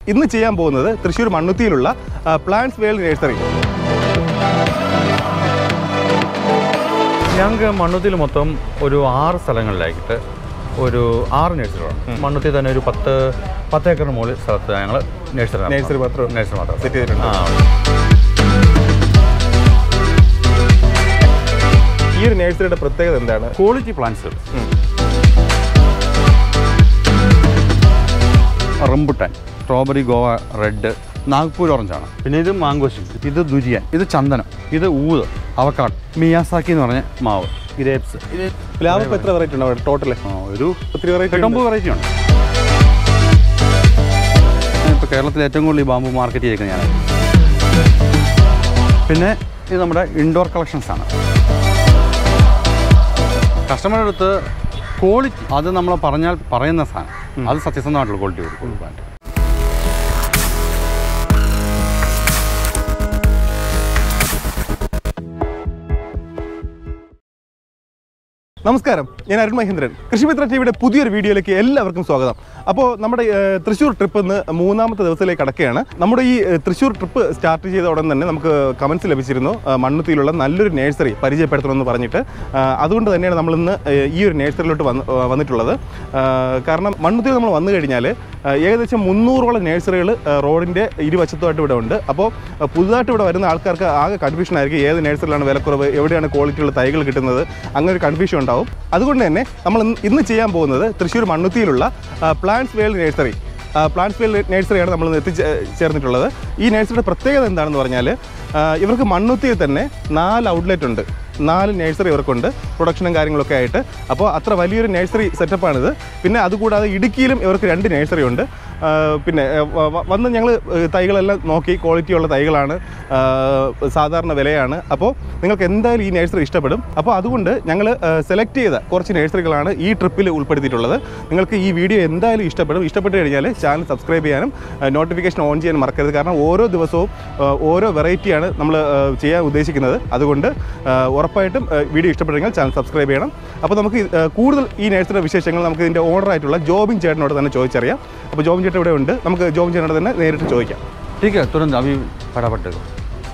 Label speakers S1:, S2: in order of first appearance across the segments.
S1: ഇന്ന് ചെയ്യാൻ പോകുന്നത് തൃശ്ശൂർ മണ്ണുത്തിയിലുള്ള പ്ലാന്റ്സ് വേൾഡ് നഴ്സറി
S2: ഞങ്ങൾക്ക് മണ്ണുത്തിൽ മൊത്തം ഒരു ആറ് സ്ഥലങ്ങളിലായിട്ട് ഒരു ആറ് നഴ്സറികളാണ് മണ്ണുത്തിൽ തന്നെ ഒരു പത്ത് പത്ത് ഏക്കറിന് മുകളിൽ സ്ഥലത്ത് ഞങ്ങൾ നഴ്സറി നടത്തുന്നു.
S1: നഴ്സറി മാത്രം
S2: നഴ്സറി മാത്രം
S1: സെറ്റ് ചെയ്തിട്ടുണ്ട്
S2: ആ
S1: ഈ ഒരു നഴ്സറിയുടെ പ്രത്യേകത എന്താണ്
S2: ക്വാളിറ്റി പ്ലാന്റ്സുകൾ rambutan strawberry Goa red Nagpur ഓറഞ്ചാണ് പിന്നെ ഇത് മാങ്കോശി ഇത് ദുരിയൻ ഇത് ചന്ദനം ഇത് ഊത് അവക്കാട് മിയാസാക്കി എന്ന് പറഞ്ഞ മാവ് ഗ്രേപ്സ് ഇത്
S1: പ്ലാവ് ഇപ്പോൾ എത്ര വെറൈറ്റി ഉണ്ട് അവിടെ ടോട്ടൽ
S2: ആ, ഒരു
S1: ഒത്തിരി വെറൈറ്റി
S2: എട്ടൊമ്പത് വെറൈറ്റി ഉണ്ട് ഇപ്പോൾ കേരളത്തിൽ ഏറ്റവും കൂടുതൽ ഈ ബാമ്പു മാർക്കറ്റ് ചെയ്തിരിക്കുന്നത് ഞാൻ പിന്നെ ഇത് നമ്മുടെ ഇൻഡോർ കളക്ഷൻസ് ആണ് കസ്റ്റമറുടെ അടുത്ത് ക്വാളിറ്റി അത് നമ്മൾ പറഞ്ഞാൽ പറയുന്ന സാധനം അത് സത്യസന്ധമായിട്ടുള്ള ക്വാളിറ്റി കൊടുക്കും
S1: നമസ്കാരം ഞാൻ അരുൺ മഹേന്ദ്രൻ കൃഷിമിത്ര ടിവിയുടെ പുതിയൊരു വീഡിയോയിലേക്ക് എല്ലാവർക്കും സ്വാഗതം അപ്പോൾ നമ്മുടെ ഏഹ്, തൃശ്ശൂർ ട്രിപ്പ് ഇന്ന് മൂന്നാമത്തെ ദിവസത്തിലേക്ക് കടക്കുകയാണ് നമ്മുടെ ഈ ഏഹ്, തൃശ്ശൂർ ട്രിപ്പ് സ്റ്റാർട്ട് ചെയ്ത ഉടൻ തന്നെ നമുക്ക് കമൻസ് ലഭിച്ചിരുന്നു ഏഹ്, മണ്ണുത്തിയിലുള്ള നല്ലൊരു നേഴ്സറി പരിചയപ്പെടുത്തണമെന്ന് പറഞ്ഞിട്ട് ഏഹ്, അതുകൊണ്ട് തന്നെയാണ് നമ്മളിന്ന് ഏഹ്, ഈ ഒരു നേഴ്സറിയിലോട്ട് വന്ന് ഏഹ്, വന്നിട്ടുള്ളത് ഏഹ്, കാരണം മണ്ണുത്തിയിൽ നമ്മൾ വന്നു കഴിഞ്ഞാൽ ഏഹ്, ഏകദേശം മുന്നൂറോളം നേഴ്സറികൾ റോഡിൻ്റെ ഇരുവശത്തുമായിട്ട് ഇവിടെ ഉണ്ട് അപ്പോൾ ഏഹ്, പുതുതായിട്ട് ഇവിടെ വരുന്ന ആൾക്കാർക്ക് ആകെ കൺഫ്യൂഷൻ ആയിരിക്കും ഏത് നേഴ്സറിലാണ് വിലക്കുറവ് എവിടെയാണ് ക്വാളിറ്റിയുള്ള തൈകൾ കിട്ടുന്നത് അങ്ങനെ ഒരു കൺഫ്യൂഷൻ ഉണ്ടാവും അതുകൊണ്ട് തന്നെ നമ്മൾ ഇന്ന് ഇന്ന് ചെയ്യാൻ പോകുന്നത് തൃശ്ശൂർ മണ്ണുത്തിയിലുള്ള plants world nursery plants world നേഴ്സറിയാണ് നമ്മൾ ഇന്ന് എത്തിച്ചേ ചേർന്നിട്ടുള്ളത് ഈ നേഴ്സറിയുടെ പ്രത്യേകത എന്താണെന്ന് പറഞ്ഞാൽ ആ, ഇവർക്ക് മണ്ണുത്തിയിൽ തന്നെ നാല് ഔട്ട്ലെറ്റ് ഉണ്ട് നാല് നേഴ്സറി ഇവർക്കുണ്ട് പ്രൊഡക്ഷനും കാര്യങ്ങളൊക്കെ ആയിട്ട് അപ്പോൾ അത്ര വലിയൊരു നേഴ്സറി സെറ്റപ്പാണിത് പിന്നെ അതുകൂടാതെ ഇടുക്കിയിലും ഇവർക്ക് രണ്ട് നേഴ്സറി ഉണ്ട് ആ, പിന്നെ ആ, വ- വ- വന്ന് ഞങ്ങൾ തൈകളെല്ലാം നോക്കി ക്വാളിറ്റിയുള്ള തൈകളാണ് ആ, സാധാരണ വിലയാണ് അപ്പോൾ നിങ്ങൾക്ക് എന്തായാലും ഈ നേഴ്സറി ഇഷ്ടപ്പെടും അപ്പോൾ അതുകൊണ്ട് ഞങ്ങൾ സെലക്ട് ചെയ്ത കുറച്ച് നേഴ്സറികളാണ് ഈ ട്രിപ്പിൽ ഉൾപ്പെടുത്തിയിട്ടുള്ളത് നിങ്ങൾക്ക് ഈ വീഡിയോ എന്തായാലും ഇഷ്ടപ്പെടും ഇഷ്ടപ്പെട്ട് കഴിഞ്ഞാൽ ചാനൽ സബ്സ്ക്രൈബ് ചെയ്യാനും നോട്ടിഫിക്കേഷൻ ഓൺ ചെയ്യാനും മറക്കരുത് കാരണം ഓരോ ദിവസവും ആ, ഓരോ വെറൈറ്റിയാണ് നമ്മൾ ചെയ്യാൻ ഉദ്ദേശിക്കുന്നത് അതുകൊണ്ട് ആ, ഉറപ്പായിട്ടും ആ, വീഡിയോ ഇഷ്ടപ്പെട്ടെങ്കിൽ ചാനൽ സബ്സ്ക്രൈബ് ചെയ്യണം അപ്പോൾ നമുക്ക് ഇത്, ആ, കൂടുതൽ ഈ നേഴ്സറിയുടെ വിശേഷങ്ങൾ നമുക്ക് ഇതിൻ്റെ ഓണറായിട്ടുള്ള ജോബിൻ ചേട്ടനോട് തന്നെ ചോദിച്ചറിയാം അപ്പോൾ ജോബിൻ ചേട്ടൻ ഇവിടെ ഉണ്ട് നമുക്ക് ജോബിൻ ചേട്ടനോട് തന്നെ നേരിട്ട് ചോദിക്കാം
S2: ठीक है तुरंत अभी फटाफट देखो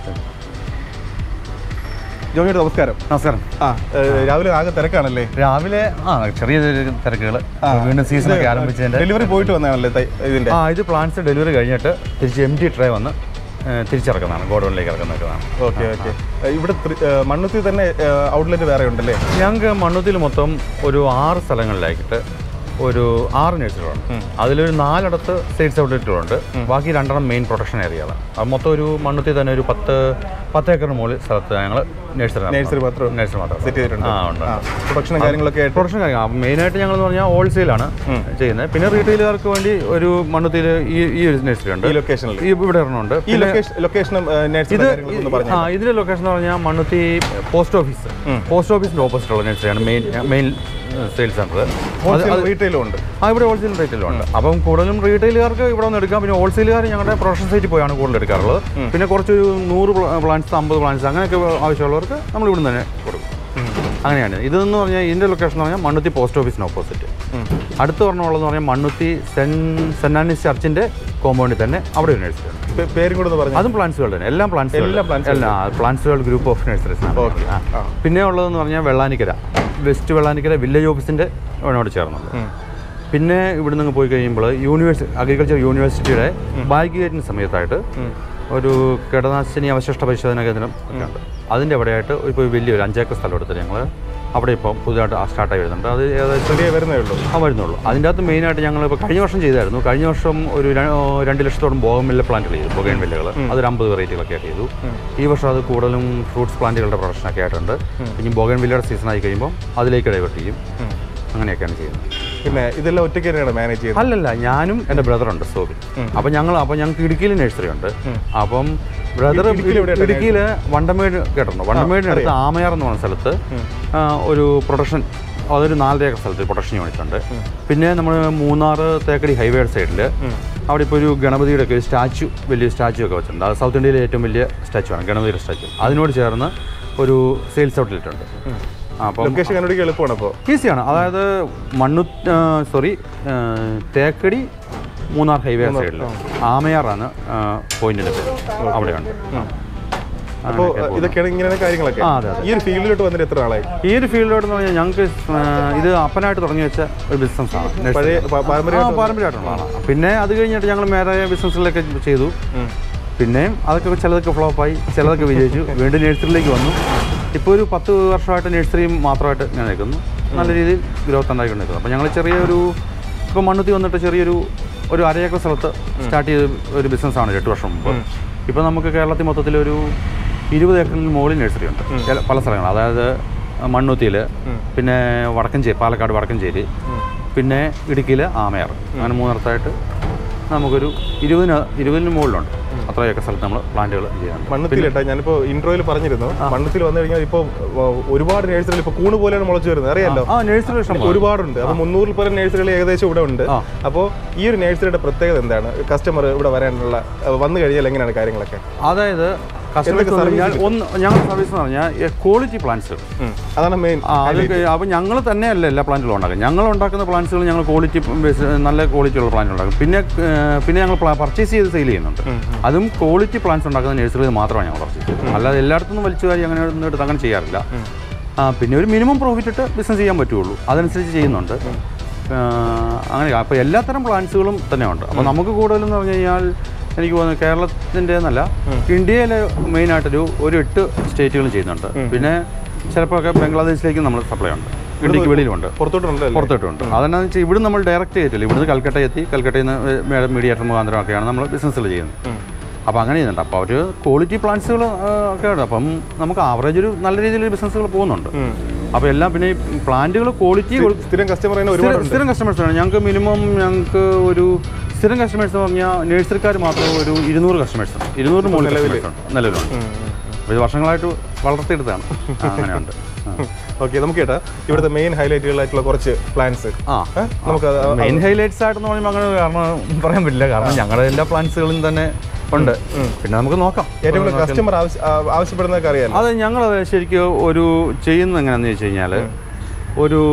S1: ജോബിൻ ചേട്ടൻ നമസ്കാരം
S2: നമസ്കാരം
S1: ആ ഏ, രാവിലെ ആകെ തിരക്കാണല്ലേ
S2: രാവിലെ ആ ചെറിയ ചെറിയ തിരക്കുകൾ വീണ്ടും സീസണൊക്കെ ആരംഭിച്ചതിൻ്റെ
S1: ഡെലിവറി പോയിട്ട് വന്നതാണല്ലേ തൈ- ഇതിന്റെ
S2: ആ ഇത് പ്ലാന്റ്സ് ഡെലിവറി കഴിഞ്ഞിട്ട് തിരിച്ച് എം ടി ട്രേ വന്ന് ഏ, തിരിച്ചിറക്കുന്നതാണ് ഗോഡൗണിലേക്ക് ഇറക്കുന്നതാണ്
S1: ഓക്കെ ഓക്കെ ഇവിടെ ത്രി- ഏ, മണ്ണുത്തി തന്നെ ഔട്ട്ലെറ്റ് വേറെ ഉണ്ടല്ലേ
S2: ഞങ്ങൾക്ക് മണ്ണുത്തിൽ മൊത്തം ഒരു ആറ് സ്ഥലങ്ങളിലായിട്ട് ഒരു ആറ് നഴ്സറികളുണ്ട് അതിലൊരു നാലിടത്ത് സെയിൽസ് ഔട്ട്ലെറ്റുകളുണ്ട് ബാക്കി രണ്ടെണ്ണം മെയിൻ പ്രൊട്ടക്ഷൻ ഏരിയകളാണ് അത് മൊത്തം ഒരു മണ്ണുത്തിൽ തന്നെ ഒരു പത്ത് പത്ത് ഏക്കറിന് മുകളിൽ സ്ഥലത്ത് ഞങ്ങൾ നഴ്സറി
S1: നഴ്സറി മാത്രം
S2: നഴ്സറി മാത്രം
S1: സെറ്റ് ചെയ്തിട്ടുണ്ട്
S2: ആ ഉണ്ട്
S1: ആ പ്രൊഡക്ഷനും കാര്യങ്ങളൊക്കെ ആയിട്ട്
S2: പ്രൊഡക്ഷൻ കാര്യം മെയിനായിട്ട് ഞങ്ങൾ എന്ന് പറഞ്ഞാൽ ഹോൾസെയിലാണ് ചെയ്യുന്നത് പിന്നെ റീറ്റെയിലുകാർക്ക് വേണ്ടി ഒരു മണ്ണുത്തിൽ ഈ ഈ ഒരു നഴ്സറി ഉണ്ട്
S1: ഈ ലൊക്കേഷനിൽ
S2: ഈ ഇവിടെ ഒരെണ്ണമുണ്ട്
S1: ഈ ലൊക്കേഷൻ ലൊക്കേഷനും നഴ്സറി
S2: ഇത്
S1: കാര്യങ്ങളൊന്ന് പറഞ്ഞു
S2: ആ ഇതിന്റെ ലൊക്കേഷൻ എന്ന് പറഞ്ഞാൽ മണ്ണുത്തി പോസ്റ്റ് ഓഫീസ് പോസ്റ്റ് ഓഫീസിന്റെ ഓപ്പോസിറ്റ് ഉള്ള നഴ്സറിയാണ് main main sales centre
S1: wholesale റീറ്റെയിലും ഉണ്ട്
S2: ആ ഇവിടെ ഹോൾസെയിൽ റേറ്റിലും ഉണ്ട് അപ്പം കൂടുതലും റീറ്റെയിലുകാർക്ക് ഇവിടെ വന്ന് എടുക്കാം പിന്നെ ഹോൾസെയിലുകാർ ഞങ്ങളുടെ പ്രൊഡക്ഷൻ സൈറ്റിൽ പോയാണ് കൂടുതൽ എടുക്കാറുള്ളത് പിന്നെ കുറച്ചൊരു നൂറ് പ്ലാന്റ്സ് അമ്പത് പ്ലാന്റ്സ് അങ്ങനെയൊക്കെ ആവശ്യമുള്ളവർക്ക് നമ്മൾ ഇവിടെ തന്നെ കൊടുക്കും അങ്ങനെയാണ് ഇതെന്ന് പറഞ്ഞാൽ ഇതിൻ്റെ ലൊക്കേഷൻ എന്ന് പറഞ്ഞാൽ മണ്ണുത്തി പോസ്റ്റ് ഓഫീസിന് ഓപ്പോസിറ്റ് അടുത്ത് പറഞ്ഞുള്ളതെന്ന് പറഞ്ഞാൽ മണ്ണുത്തി സെൻ സെന്റ് ആനീസ് ചർച്ചിൻ്റെ കോമ്പൗണ്ടിൽ തന്നെ അവിടെ ഒരു നഴ്സറി ഉണ്ട്
S1: പേ- പേരും കൂടെ ഒന്ന് പറഞ്ഞു
S2: അതും പ്ലാന്റ്സുകൾ തന്നെ എല്ലാം പ്ലാന്റ്സ്
S1: എല്ലാം plants
S2: എല്ലാം പ്ലാന്റ്സുകൾ ഗ്രൂപ്പ് ഓഫ് നഴ്സറീസ്
S1: ഓക്കെ ആ
S2: പിന്നെ ഉള്ളതെന്ന് പറഞ്ഞാൽ വെള്ളാനിക്കര വെസ്റ്റ് വെള്ളാനിക്കര വില്ലേജ് ഓഫീസിൻ്റെ അതിനോട് ചേർന്നുണ്ട് പിന്നെ ഇവിടെ നിന്ന് പോയി കഴിയുമ്പോൾ യൂണിവേഴ്സിറ്റി അഗ്രികൾച്ചർ യൂണിവേഴ്സിറ്റിയുടെ ബാഗ് ഗേറ്റിന് സമയത്തായിട്ട് ഒരു കീടനാശിനി അവശിഷ്ട പരിശോധന കേന്ദ്രം ഒക്കെ ഉണ്ട് അതിൻ്റെ അവിടെയായിട്ട് ഇപ്പോൾ വലിയൊരു അഞ്ചേക്കർ സ്ഥലം എടുത്തിട്ട് ഞങ്ങൾ അവിടെ ഇപ്പോൾ പുതുതായിട്ട് സ്റ്റാർട്ടായി വരുന്നുണ്ട് അത് ഏകദേശം
S1: ചെറിയ വരുന്നേ ഉള്ളൂ
S2: ആ വരുന്നുള്ളൂ അതിൻ്റെ അകത്ത് മെയിനായിട്ട് ഞങ്ങൾ ഇപ്പോൾ കഴിഞ്ഞ വർഷം ചെയ്തായിരുന്നു കഴിഞ്ഞ വർഷം ഒരു ര- ഓ, രണ്ട് ലക്ഷത്തോളം ബോഗൻവില്ല പ്ലാന്റുകൾ ചെയ്തു ബോഗൻ വില്ലകൾ അതൊരു അമ്പത് വെറൈറ്റികളൊക്കെ ആയിട്ട് ചെയ്തു ഈ വർഷം അത് കൂടുതലും ഫ്രൂട്ട്സ് പ്ലാന്റുകളുടെ പ്രൊഡക്ഷനൊക്കെ ആയിട്ടുണ്ട് ഇനി ബോഗൻ വില്ലയുടെ സീസൺ ആയി കഴിയുമ്പോൾ അതിലേക്ക് ഡൈവേർട്ട് ചെയ്യും അങ്ങനെയൊക്കെയാണ് ചെയ്യുന്നത്
S1: പിന്നെ ഇതെല്ലാം ഒറ്റയ്ക്ക് തന്നെയാണ് മാനേജ് ചെയ്യുന്നത്
S2: അല്ലല്ല ഞാനും എൻ്റെ ബ്രദറുണ്ട് സോബിൻ അപ്പം ഞങ്ങൾ അപ്പം ഞങ്ങൾക്ക് ഇടുക്കിയിൽ നഴ്സറി ഉണ്ട് അപ്പം ബ്രദർ
S1: ഇടുക്കിയിൽ എവിടെയാ
S2: ഇടുക്കിയിൽ വണ്ടമേട് കേട്ടിട്ടുണ്ടോ വണ്ടമേടിനടുത്ത് ആമയാർ എന്ന് പറഞ്ഞ സ്ഥലത്ത് ആ, ഒരു പ്രൊഡക്ഷൻ അതൊരു നാലര ഏക്കർ സ്ഥലത്ത് പ്രൊഡക്ഷൻ യൂണിറ്റ് ഉണ്ട് പിന്നെ നമ്മൾ മൂന്നാർ തേക്കടി ഹൈവേ സൈഡിൽ അവിടെ ഇപ്പോൾ ഒരു ഗണപതിയുടെ ഒക്കെ ഒരു സ്റ്റാച്ചു വലിയ സ്റ്റാച്ചു ഒക്കെ വെച്ചിട്ടുണ്ട് അത് സൗത്ത് ഇന്ത്യയിലെ ഏറ്റവും വലിയ സ്റ്റാച്ചു ആണ് ഗണപതിയുടെ സ്റ്റാച്ചു അതിനോട് ചേർന്ന് ഒരു സെയിൽസ് ഔട്ട്ലെറ്റ് ഉണ്ട് അപ്പം
S1: ലൊക്കേഷൻ കണ്ടുപിടിക്കാൻ എളുപ്പമാണ് അപ്പോൾ
S2: ഈസിയാണ് അതായത് മണ്ണു സോറി തേക്കടി മൂന്നാർ ഹൈവേ സൈഡിൽ ആമയാറാണ് പോയിന്റിൻ്റെ പേര് അവിടെയുണ്ട്
S1: അപ്പോൾ ഇതൊക്കെയാണ് ഇങ്ങനെയാണ് കാര്യങ്ങളൊക്കെ
S2: ആ, അതെ, അതെ.
S1: ഈ ഒരു ഫീൽഡിലോട്ട് വന്നിട്ട് എത്ര ആളായി
S2: ഈ ഒരു ഫീൽഡിലോട്ട് എന്ന് പറഞ്ഞാൽ ഞങ്ങൾക്ക് ഇത് അപ്പനായിട്ട് തുടങ്ങി വെച്ച ഒരു ബിസിനസ്സാണ്
S1: പഴയ പ- പാരമ്പര്യം
S2: ആ പാരമ്പര്യമായിട്ടുള്ളതാണ് പിന്നെ അത് കഴിഞ്ഞിട്ട് ഞങ്ങൾ മേരെ ബിസിനസ്സിലൊക്കെ ചെയ്തു പിന്നെയും അതൊക്കെ ചിലതൊക്കെ ഫ്ലോപ്പായി ചിലതൊക്കെ വിജയിച്ചു വീണ്ടും നഴ്സറിയിലേക്ക് വന്നു ഇപ്പോൾ ഒരു പത്ത് വർഷമായിട്ട് നഴ്സറി മാത്രമായിട്ട് ഞാൻ നിൽക്കുന്നു നല്ല രീതിയിൽ ഗ്രോത്ത് ഉണ്ടായിക്കൊണ്ട് നിൽക്കുന്നു അപ്പോൾ ഞങ്ങൾ ചെറിയൊരു ഇപ്പോൾ മണ്ണുത്തി വന്നിട്ട് ചെറിയൊരു ഒരു അരയേക്കർ സ്ഥലത്ത് സ്റ്റാർട്ട് ചെയ്ത ഒരു ബിസിനസ്സാണ് എട്ട് വർഷം മുമ്പ് ഇപ്പോൾ നമുക്ക് കേരളത്തിൽ മൊത്തത്തിൽ ഒരു ഇരുപത് ഏക്കറിൽ മുകളിൽ നഴ്സറി ഉണ്ട് ചില- പല സ്ഥലങ്ങൾ അതായത് മണ്ണുത്തിയിൽ പിന്നെ വടക്കഞ്ചേരി പാലക്കാട് വടക്കഞ്ചേരി പിന്നെ ഇടുക്കിയിൽ ആമയാർ അങ്ങനെ മൂന്നിടത്തായിട്ട് നമുക്കൊരു ഇരുപതിന് ഇരുപതിന് മുകളിലുണ്ട് അത്രയൊക്കെ സ്ഥലത്ത് നമ്മൾ പ്ലാന്റുകൾ ചെയ്യുന്നുണ്ട്
S1: മണ്ണത്തിലിട്ടാ ഞാനിപ്പോ ഇൻട്രോയിൽ പറഞ്ഞിരുന്നു മണ്ണത്തിൽ വന്നു കഴിഞ്ഞാൽ ഇപ്പൊ ഒരുപാട് നേഴ്സറികൾ ഇപ്പൊ കൂണ് പോലെയാണ് മുളച്ചു വരുന്നത് അറിയാലോ
S2: ആ നഴ്സറി ഇഷ്ടം പോലെ.
S1: ഒരുപാടുണ്ട് അപ്പൊ മുന്നൂറിൽ പല നേഴ്സറികൾ ഏകദേശം ഇവിടെ ഉണ്ട്
S2: ആ.
S1: അപ്പോൾ ഈ ഒരു നേഴ്സറിയുടെ പ്രത്യേകത എന്താണ് കസ്റ്റമർ ഇവിടെ വരാനുള്ള അഹ് വന്നു കഴിഞ്ഞാൽ എങ്ങനെയാണ് കാര്യങ്ങളൊക്കെ
S2: അതായത് കസ്റ്റമേഴ്സ് കഴിഞ്ഞാൽ ഒന്ന് ഞങ്ങൾ സർവീസ് എന്ന് പറഞ്ഞാൽ ക്വാളിറ്റി പ്ലാന്റ്സുകൾ
S1: ഉം. അതാണ് മെയിൻ
S2: ആ അത് അപ്പോൾ ഞങ്ങൾ തന്നെയല്ല എല്ലാ പ്ലാന്റുകളും ഉണ്ടാക്കുന്നത് ഞങ്ങൾ ഉണ്ടാക്കുന്ന പ്ലാന്റ്സുകൾ ഞങ്ങൾ ക്വാളിറ്റി നല്ല ക്വാളിറ്റി ഉള്ള പ്ലാന്റ് ഉണ്ടാക്കും പിന്നെ ഏർ, പിന്നെ ഞങ്ങൾ പർച്ചേസ് ചെയ്ത് സെയിൽ ചെയ്യുന്നുണ്ട് അതും ക്വാളിറ്റി പ്ലാന്റ്സ് ഉണ്ടാക്കുന്ന നഴ്സറിയിൽ മാത്രമാണ് ഞങ്ങൾ പർച്ചേസ് ചെയ്യുന്നത് അല്ലാതെ എല്ലായിടത്തുനിന്നും വലിച്ചു കാര്യം അങ്ങനെ ഒന്നും എടുത്ത് അങ്ങനെ ചെയ്യാറില്ല ആ പിന്നെ ഒരു മിനിമം പ്രോഫിറ്റ് ഇട്ട് ബിസിനസ് ചെയ്യാൻ പറ്റുള്ളൂ അതനുസരിച്ച് ചെയ്യുന്നുണ്ട് ആ, അങ്ങനെ അപ്പോൾ എല്ലാത്തരം പ്ലാന്റ്സുകളും തന്നെയുണ്ട് അപ്പോൾ നമുക്ക് കൂടുതലെന്ന് പറഞ്ഞു കഴിഞ്ഞാൽ എനിക്ക് തോന്നുന്നു കേരളത്തിൻ്റെ എന്നല്ല ഇന്ത്യയിലെ മെയിനായിട്ടൊരു ഒരു എട്ട് സ്റ്റേറ്റുകളും ചെയ്യുന്നുണ്ട് പിന്നെ ചിലപ്പോൾ ഒക്കെ ബംഗ്ലാദേശിലേക്ക് നമ്മൾ സപ്ലൈ ഉണ്ട് ഇന്ത്യക്ക് വെളിയിലുണ്ട്
S1: പുറത്തോട്ടുണ്ടല്ലോ
S2: പുറത്തോട്ടുണ്ട് അതെന്നാന്ന് വെച്ചാൽ ഇവിടെ നമ്മൾ ഡയറക്റ്റ് ചെയ്തിട്ടില്ല ഇവിടുന്ന് കൽക്കട്ട എത്തി കൽക്കട്ടയിൽ നിന്ന് മീഡിയേറ്റർ മുഖാന്തരമൊക്കെയാണ് നമ്മൾ ബിസിനസ്സിൽ ചെയ്യുന്നത് അപ്പോൾ അങ്ങനെ ചെയ്യുന്നുണ്ട് അപ്പോൾ അവർ ക്വാളിറ്റി പ്ലാന്റ്സുകൾ ഒക്കെ ഉണ്ട് അപ്പം നമുക്ക് ആവറേജ് ഒരു നല്ല രീതിയിൽ ബിസിനസ്സുകൾ പോകുന്നുണ്ട് അപ്പോൾ എല്ലാം പിന്നെ ഈ പ്ലാന്റുകൾ ക്വാളിറ്റി
S1: സ്ഥിരം കസ്റ്റമർ തന്നെ ഒരുപാട്
S2: സ്ഥിരം- സ്ഥിരം കസ്റ്റമേഴ്സ് ആണ് ഞങ്ങൾക്ക് മിനിമം ഞങ്ങൾക്ക് ഒരു സ്ഥിരം കസ്റ്റമേഴ്സ് എന്ന് പറഞ്ഞാൽ നഴ്സറിക്കാർ മാത്രം ഒരു ഇരുന്നൂറ് കസ്റ്റമേഴ്സ് ഉണ്ട് ഇരുന്നൂറിന് മുകളിൽ customers ഉണ്ട് നിലവിലുണ്ട് അപ്പോൾ ഇത് വർഷങ്ങളായിട്ട് വളർത്തിയെടുത്താണ് ആ, അങ്ങനെയുണ്ട് ആ.
S1: ഓക്കെ നമുക്ക് കേട്ടാ ഇവിടുത്തെ മെയിൻ ഹൈലൈറ്റുകളായിട്ടുള്ള കുറച്ച് പ്ലാൻസ്
S2: ആ
S1: നമുക്ക് അത്
S2: മെയിൻ ഹൈലൈറ്റ്സ് ആയിട്ടെന്ന് പറയുമ്പോൾ അങ്ങനെ കാരണം പറയാൻ പറ്റില്ല കാരണം ഞങ്ങളുടെ എല്ലാ പ്ലാൻസുകളും തന്നെ ഉണ്ട് പിന്നെ നമുക്ക് നോക്കാം
S1: ഏറ്റവും കൂടുതൽ കസ്റ്റമർ ആവശ്യപ്പെടുന്നതൊക്കെ അറിയാലോ
S2: അത് ഞങ്ങൾ ശരിക്കും ഒരു ചെയ്യുന്നത് എങ്ങനെയാണെന്ന് വെച്ച് കഴിഞ്ഞാൽ ഒരു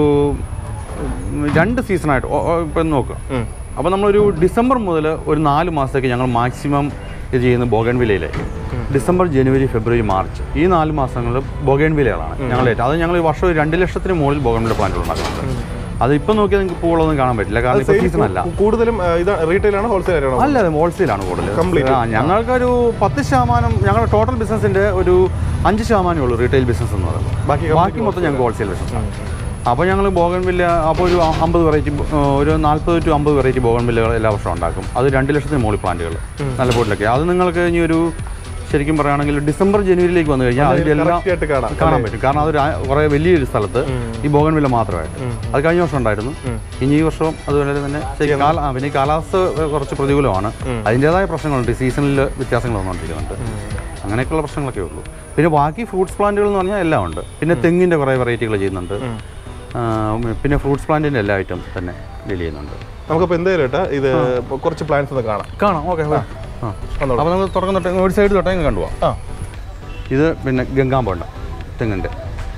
S2: ഉം, രണ്ട് സീസണായിട്ട് ഇപ്പം നോക്കുക
S1: ഉം.
S2: അപ്പോൾ നമ്മളൊരു ഡിസംബർ മുതൽ ഒരു നാല് മാസത്തേക്ക് ഞങ്ങൾ മാക്സിമം ഇത് ചെയ്യുന്ന ബോഗൻവിലയിലെ ഡിസംബർ ജനുവരി ഫെബ്രുവരി മാർച്ച് ഈ നാല് മാസങ്ങളിൽ ബൊഗൻവിലകളാണ് ഞങ്ങൾ ഏറ്റവും അത് ഞങ്ങൾ ഈ വർഷം ഒരു രണ്ട് ലക്ഷത്തിന് മുകളിൽ ബൊഗൻവില പ്ലാന്റുകൾ ഉണ്ടാക്കുന്നുണ്ട് അത് ഇപ്പം നോക്കിയാൽ നിങ്ങൾക്ക് പൂളൊന്നും കാണാൻ പറ്റില്ല കാരണം ഇപ്പോൾ സീസൺ അല്ല
S1: കൂടുതലും ആ, ഇത് റീറ്റെയിൽ ആണോ ഹോൾസെയിൽ ആണോ
S2: അല്ല ഹോൾസെയിലാണ് കൂടുതൽ
S1: Complete.
S2: ആ ഞങ്ങൾക്കൊരു പത്ത് ശതമാനം ഞങ്ങളുടെ ടോട്ടൽ ബിസിനസിന്റെ ഒരു അഞ്ച് ശതമാനമേ ഉള്ളൂ റീറ്റെയിൽ ബിസിനസ് എന്ന് പറയുന്നത്
S1: ബാക്കി
S2: ബാക്കി മൊത്തം ഞങ്ങൾക്ക് ഹോൾസെയിൽ ബിസിനസ് അപ്പോൾ ഞങ്ങൾ ബോഗൻവില്ല അപ്പോൾ ഒരു അമ്പത് വെറൈറ്റി ഒരു നാൽപ്പത് ടു അമ്പത് വെറൈറ്റി ബോഗൻവില്ലകൾ എല്ലാ വർഷവും ഉണ്ടാക്കും അത് രണ്ട് ലക്ഷത്തിന് മുകളിൽ പ്ലാന്റുകൾ നല്ല പോട്ടിലൊക്കെ അത് നിങ്ങൾക്ക് ഇനി ഒരു ശരിക്കും പറയുകയാണെങ്കിൽ ഡിസംബർ ജനുവരിയിലേക്ക് വന്നു കഴിഞ്ഞാൽ അതിൻ്റെ എല്ലാം
S1: correct ആയിട്ട് കാണാം
S2: കാണാൻ പറ്റും കാരണം അതൊരു ആ- കുറേ വലിയൊരു സ്ഥലത്ത് ഈ ബോഗൻവില്ല മാത്രമായിട്ട് അത് കഴിഞ്ഞ വർഷം ഉണ്ടായിരുന്നു ഇനി ഈ വർഷവും അതുപോലെ തന്നെ ശരി, കാല ആ, പിന്നെ ഈ കാലാവസ്ഥ കുറച്ച് പ്രതികൂലമാണ് അതിൻ്റെതായ പ്രശ്നങ്ങളുണ്ട് ഈ സീസണിൽ വ്യത്യാസങ്ങൾ വന്നുകൊണ്ടിരിക്കുന്നുണ്ട് അങ്ങനെയൊക്കെയുള്ള പ്രശ്നങ്ങളൊക്കെ ഉള്ളൂ പിന്നെ ബാക്കി ഫ്രൂട്ട്സ് പ്ലാന്റുകൾ എന്ന് പറഞ്ഞാൽ എല്ലാം ഉണ്ട് പിന്നെ തെങ്ങിൻ്റെ കുറേ വെറൈറ്റികൾ ചെയ്യുന്നുണ്ട് ആ, പിന്നെ ഫ്രൂട്ട്സ് പ്ലാന്റിൻ്റെ എല്ലാ ഐറ്റം തന്നെ ഡീൽ ചെയ്യുന്നുണ്ട്
S1: നമുക്കപ്പോൾ എന്തായാലും ഏട്ടാ ഇത് കുറച്ച് പ്ലാൻസ് ഒന്ന് കാണാം
S2: കാണാം ഓക്കെ ആ
S1: വന്നോളൂ.
S2: അപ്പോൾ നമുക്ക് തുടക്കം തൊട്ട് ഒരു സൈഡ് തൊട്ടേ കണ്ടുപോകാം
S1: ആ
S2: ഇത് പിന്നെ ഗംഗാമ്പോണ്ട തെങ്ങിൻ്റെ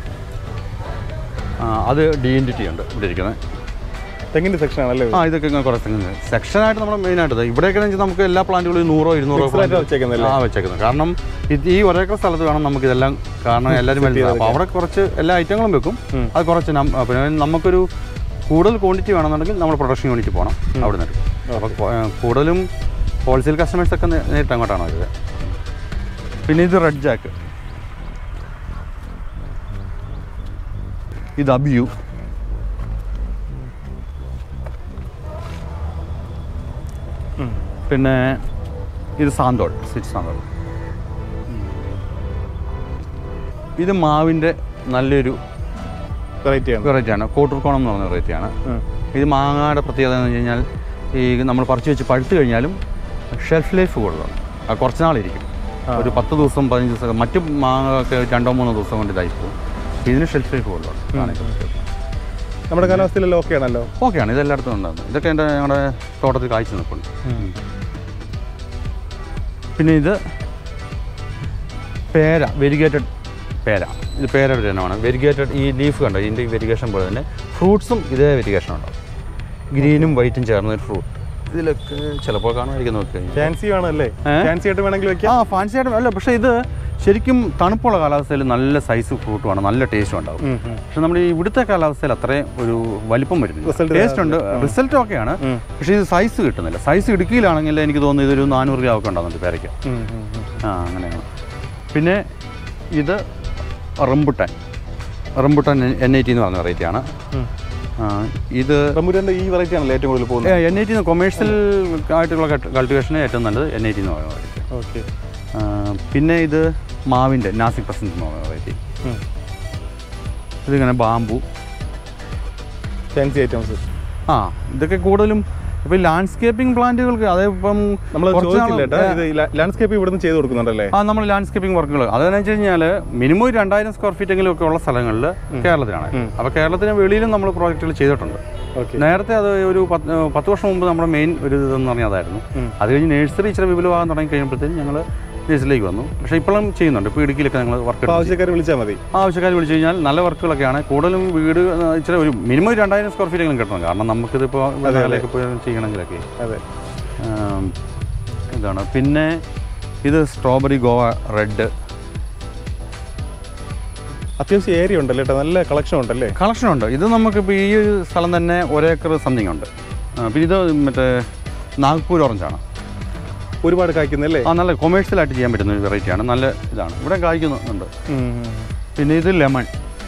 S2: ആ, അത് ഡി എൻ ഡി ടി ഉണ്ട് ഇവിടെ ഇരിക്കുന്നത്
S1: തെങ്ങിന്റെ സെക്ഷൻ ആണല്ലേ ഇത്?
S2: ആ ഇതൊക്കെ ഇങ്ങനെ കുറേ തെങ്ങ് സെക്ഷനായിട്ട് നമ്മൾ മെയിനായിട്ട് ഇവിടെയൊക്കെ വെച്ചാൽ നമുക്ക് എല്ലാ പ്ലാന്റുകളും നൂറോ ഇരുന്നൂറോ
S1: Mixed ആയിട്ടാ വെച്ചേക്കുന്നതല്ലേ?
S2: ആ വെച്ചേക്കുന്നത് കാരണം ഇത് ഈ ഒരേക്കർ സ്ഥലത്ത് വേണം നമുക്ക് ഇതെല്ലാം കാരണം എല്ലാവരും മനസ്സിലാവും അപ്പോൾ അവിടെ കുറച്ച് എല്ലാ ഐറ്റങ്ങളും വെക്കും അത് കുറച്ച് നം- ആ, പിന്നെ നമുക്കൊരു കൂടുതൽ ക്വാണ്ടിറ്റി വേണമെന്നുണ്ടെങ്കിൽ നമ്മൾ പ്രൊഡക്ഷൻ യൂണിറ്റ് പോകണം അവിടെ നിന്ന് അപ്പോൾ കൊ- ഏ, കൂടുതലും ഹോൾസെയിൽ കസ്റ്റമേഴ്സൊക്കെ നേ- നേരിട്ട് അങ്ങോട്ടാണ് വരുന്നത് പിന്നെ ഇത് റെഡ് ജാക്ക് ഇത് അബിയു പിന്നെ ഇത് സാന്തോൾ സ്വിച്ച് സാന്തോൾ ഇത് മാവിൻ്റെ നല്ലൊരു
S1: വെറൈറ്റി ആണ്
S2: വെറൈറ്റിയാണ് കോട്ടൂർക്കോണം എന്ന് പറഞ്ഞ വെറൈറ്റിയാണ് ഇത് മാങ്ങയുടെ പ്രത്യേകത എന്ന് വെച്ച് കഴിഞ്ഞാൽ ഈ നമ്മൾ പറിച്ച് വെച്ച് പഴുത്ത് കഴിഞ്ഞാലും ഷെൽഫ് ലൈഫ് കൂടുതലാണ് അത് കുറച്ച് നാളിരിക്കും ഒരു പത്ത് ദിവസം പതിനഞ്ച് ദിവസം മറ്റ് മാങ്ങ ഒക്കെ രണ്ടോ മൂന്നോ ദിവസം കൊണ്ട് ഇതായി പോകും ഇതിന് ഷെൽഫ് ലൈഫ് കൂടുതലാണ് അതാണ് ഇതിൻ്റെ പ്രത്യേകത.
S1: നമ്മുടെ കാലാവസ്ഥയിലെല്ലാം ഓക്കെ ആണല്ലോ
S2: ഓക്കെയാണ് ഇതെല്ലായിടത്തും ഉണ്ടാകുന്നത് ഇതൊക്കെ എൻ്റെ ഞങ്ങളുടെ തോട്ടത്തിൽ കായ്ച്ചു നിൽപ്പുണ്ട് പിന്നെ ഇത് പേര വെരിഗേറ്റഡ് പേര ഇത് പേരയുടെ ഇനമാണ് വെരിഗേറ്റഡ് ഈ ലീഫ് കണ്ടോ ഇതിൻ്റെ വെരിഗേഷൻ പോലെ തന്നെ ഫ്രൂട്ട്സും ഇതേ വെരിഗേഷൻ ഉണ്ടാവും ഗ്രീനും വൈറ്റും ചേർന്ന ഒരു ഫ്രൂട്ട് ഇതിലൊക്കെ ചിലപ്പോൾ കാണുമായിരിക്കും നോക്കി
S1: ഫാൻസി വേണമല്ലേ
S2: ഏ?
S1: ഫാൻസി ആയിട്ട് വേണമെങ്കിൽ വെക്കാം
S2: ആ ഫാൻസി ആയിട്ട് അല്ല പക്ഷേ ഇത് ശരിക്കും തണുപ്പുള്ള കാലാവസ്ഥയിൽ നല്ല സൈസ് ഫ്രൂട്ടുമാണ് നല്ല ടേസ്റ്റും ഉണ്ടാവും
S1: ഉം, ഉം.
S2: പക്ഷെ നമ്മുടെ ഈ ഇവിടുത്തെ കാലാവസ്ഥയിൽ അത്രയും ഒരു വലിപ്പം
S1: Result
S2: വരുന്നില്ല ടേസ്റ്റ് ഉണ്ട് റിസൾട്ട് ഒക്കെയാണ്
S1: ഉം.
S2: പക്ഷേ ഇത് സൈസ് കിട്ടുന്നില്ല സൈസ് ഇടുക്കിയിലാണെങ്കിൽ എനിക്ക് തോന്നുന്നു ഇതൊരു നാനൂറ് രൂപ ഒക്കെ ഉണ്ടാകുന്നുണ്ട് പേരയ്ക്ക്
S1: ഉം, ഉം, ഉം.
S2: ആ അങ്ങനെയാണ് പിന്നെ ഇത് rambutan rambutan N I T എന്ന് പറഞ്ഞ വെറൈറ്റി ആണ്
S1: ഉം.
S2: ആ, ഇത്
S1: റംബുട്ടാൻ്റെ ഈ വെറൈറ്റി ആണല്ലോ ഏറ്റവും കൂടുതൽ പോകുന്നത്
S2: എൻ ഐ ടി കൊമേഴ്ഷ്യൽ ആയിട്ടുള്ള കൾട്ടിവേഷന് ഏറ്റവും നല്ലത് എൻ ഐ ടി എന്ന് പറയുന്ന വെറൈറ്റി
S1: ഓക്കെ
S2: പിന്നെ ഇത് മാവിൻ്റെ നാസിക് പ്രസൻസ് എന്ന് പറയുന്ന വെറൈറ്റി ഇതിങ്ങനെ ബാമ്പു
S1: ഫാൻസി ഐറ്റംസ്
S2: ആ ഇതൊക്കെ കൂടുതലും ഇപ്പോൾ ലാൻഡ്സ്കേപ്പിംഗ് പ്ലാന്റുകൾക്ക് അതിപ്പം
S1: നമ്മൾ
S2: കുറച്ച് നാൾ-
S1: ചോദിച്ചില്ല കേട്ടോ ഇത് ലാൻഡ്സ്കേപ്പ് ഇവിടുന്ന് ചെയ്ത് കൊടുക്കുന്നുണ്ടല്ലേ
S2: ആ നമ്മൾ ലാൻഡ്സ്കേപ്പിംഗ് വർക്കുകൾ അതെന്ന് വെച്ച് കഴിഞ്ഞാൽ മിനിമം ഒരു രണ്ടായിരം സ്ക്വയർ ഫീറ്റ് എങ്കിലും ഒക്കെ ഉള്ള സ്ഥലങ്ങളിൽ കേരളത്തിലാണ് അപ്പോൾ കേരളത്തിന് വെളിയിലും നമ്മൾ പ്രോജക്റ്റുകൾ ചെയ്തിട്ടുണ്ട്
S1: ഓക്കെ
S2: നേരത്തെ അത് ഒരു പത്ത് പത്ത് വർഷം മുമ്പ് നമ്മുടെ മെയിൻ ഒരു ഇതെന്ന് പറഞ്ഞാൽ അതായിരുന്നു
S1: ഉം.
S2: അത് കഴിഞ്ഞ് നഴ്സറി ഇച്ചിരി വിപുലമാകാൻ തുടങ്ങി കഴിയുമ്പോഴത്തേക്കും ഞങ്ങൾ നഴ്സറിയിലേക്ക് വന്നു പക്ഷേ ഇപ്പോഴും ചെയ്യുന്നുണ്ട് ഇപ്പോൾ ഇടുക്കിയിലൊക്കെ ഞങ്ങൾ വർക്ക്
S1: അപ്പോൾ ആവശ്യക്കാർ വിളിച്ചാൽ മതി
S2: ആവശ്യക്കാർ വിളിച്ചു കഴിഞ്ഞാൽ നല്ല വർക്കുകളൊക്കെയാണ് കൂടുതലും വീട് ആ, ഇച്ചിരി ഒരു മിനിമം ഒരു രണ്ടായിരം സ്ക്വയർ ഫീറ്റ് എങ്കിലും കിട്ടണം കാരണം നമുക്കിതിപ്പോൾ മേഖലയൊക്കെ പോയി ചെയ്യണമെങ്കിലൊക്കെ
S1: അതെ
S2: ആം, ഇതാണ് പിന്നെ ഇത് സ്ട്രോബെറി ഗോവ റെഡ്
S1: അത്യാവശ്യം ഏരിയ ഉണ്ടല്ലേ കേട്ടോ നല്ല കളക്ഷൻ ഉണ്ടല്ലേ
S2: കളക്ഷൻ ഉണ്ട് ഇത് നമുക്കിപ്പോൾ ഈ ഒരു സ്ഥലം തന്നെ ഒരേക്കർ സംതിങ് ഉണ്ട് ആ, പിന്നെ ഇത് മറ്റേ നാഗ്പൂർ ഓറഞ്ചാണ്
S1: ഒരുപാട് കായ്ക്കുന്നല്ലേ
S2: ആ നല്ല കൊമേഴ്ഷ്യലായിട്ട് ചെയ്യാൻ പറ്റുന്ന ഒരു വെറൈറ്റിയാണ് നല്ല ഇതാണ് ഇവിടെ കായ്ക്കുന്നുണ്ട് പിന്നെ ഇത് ലെമൺ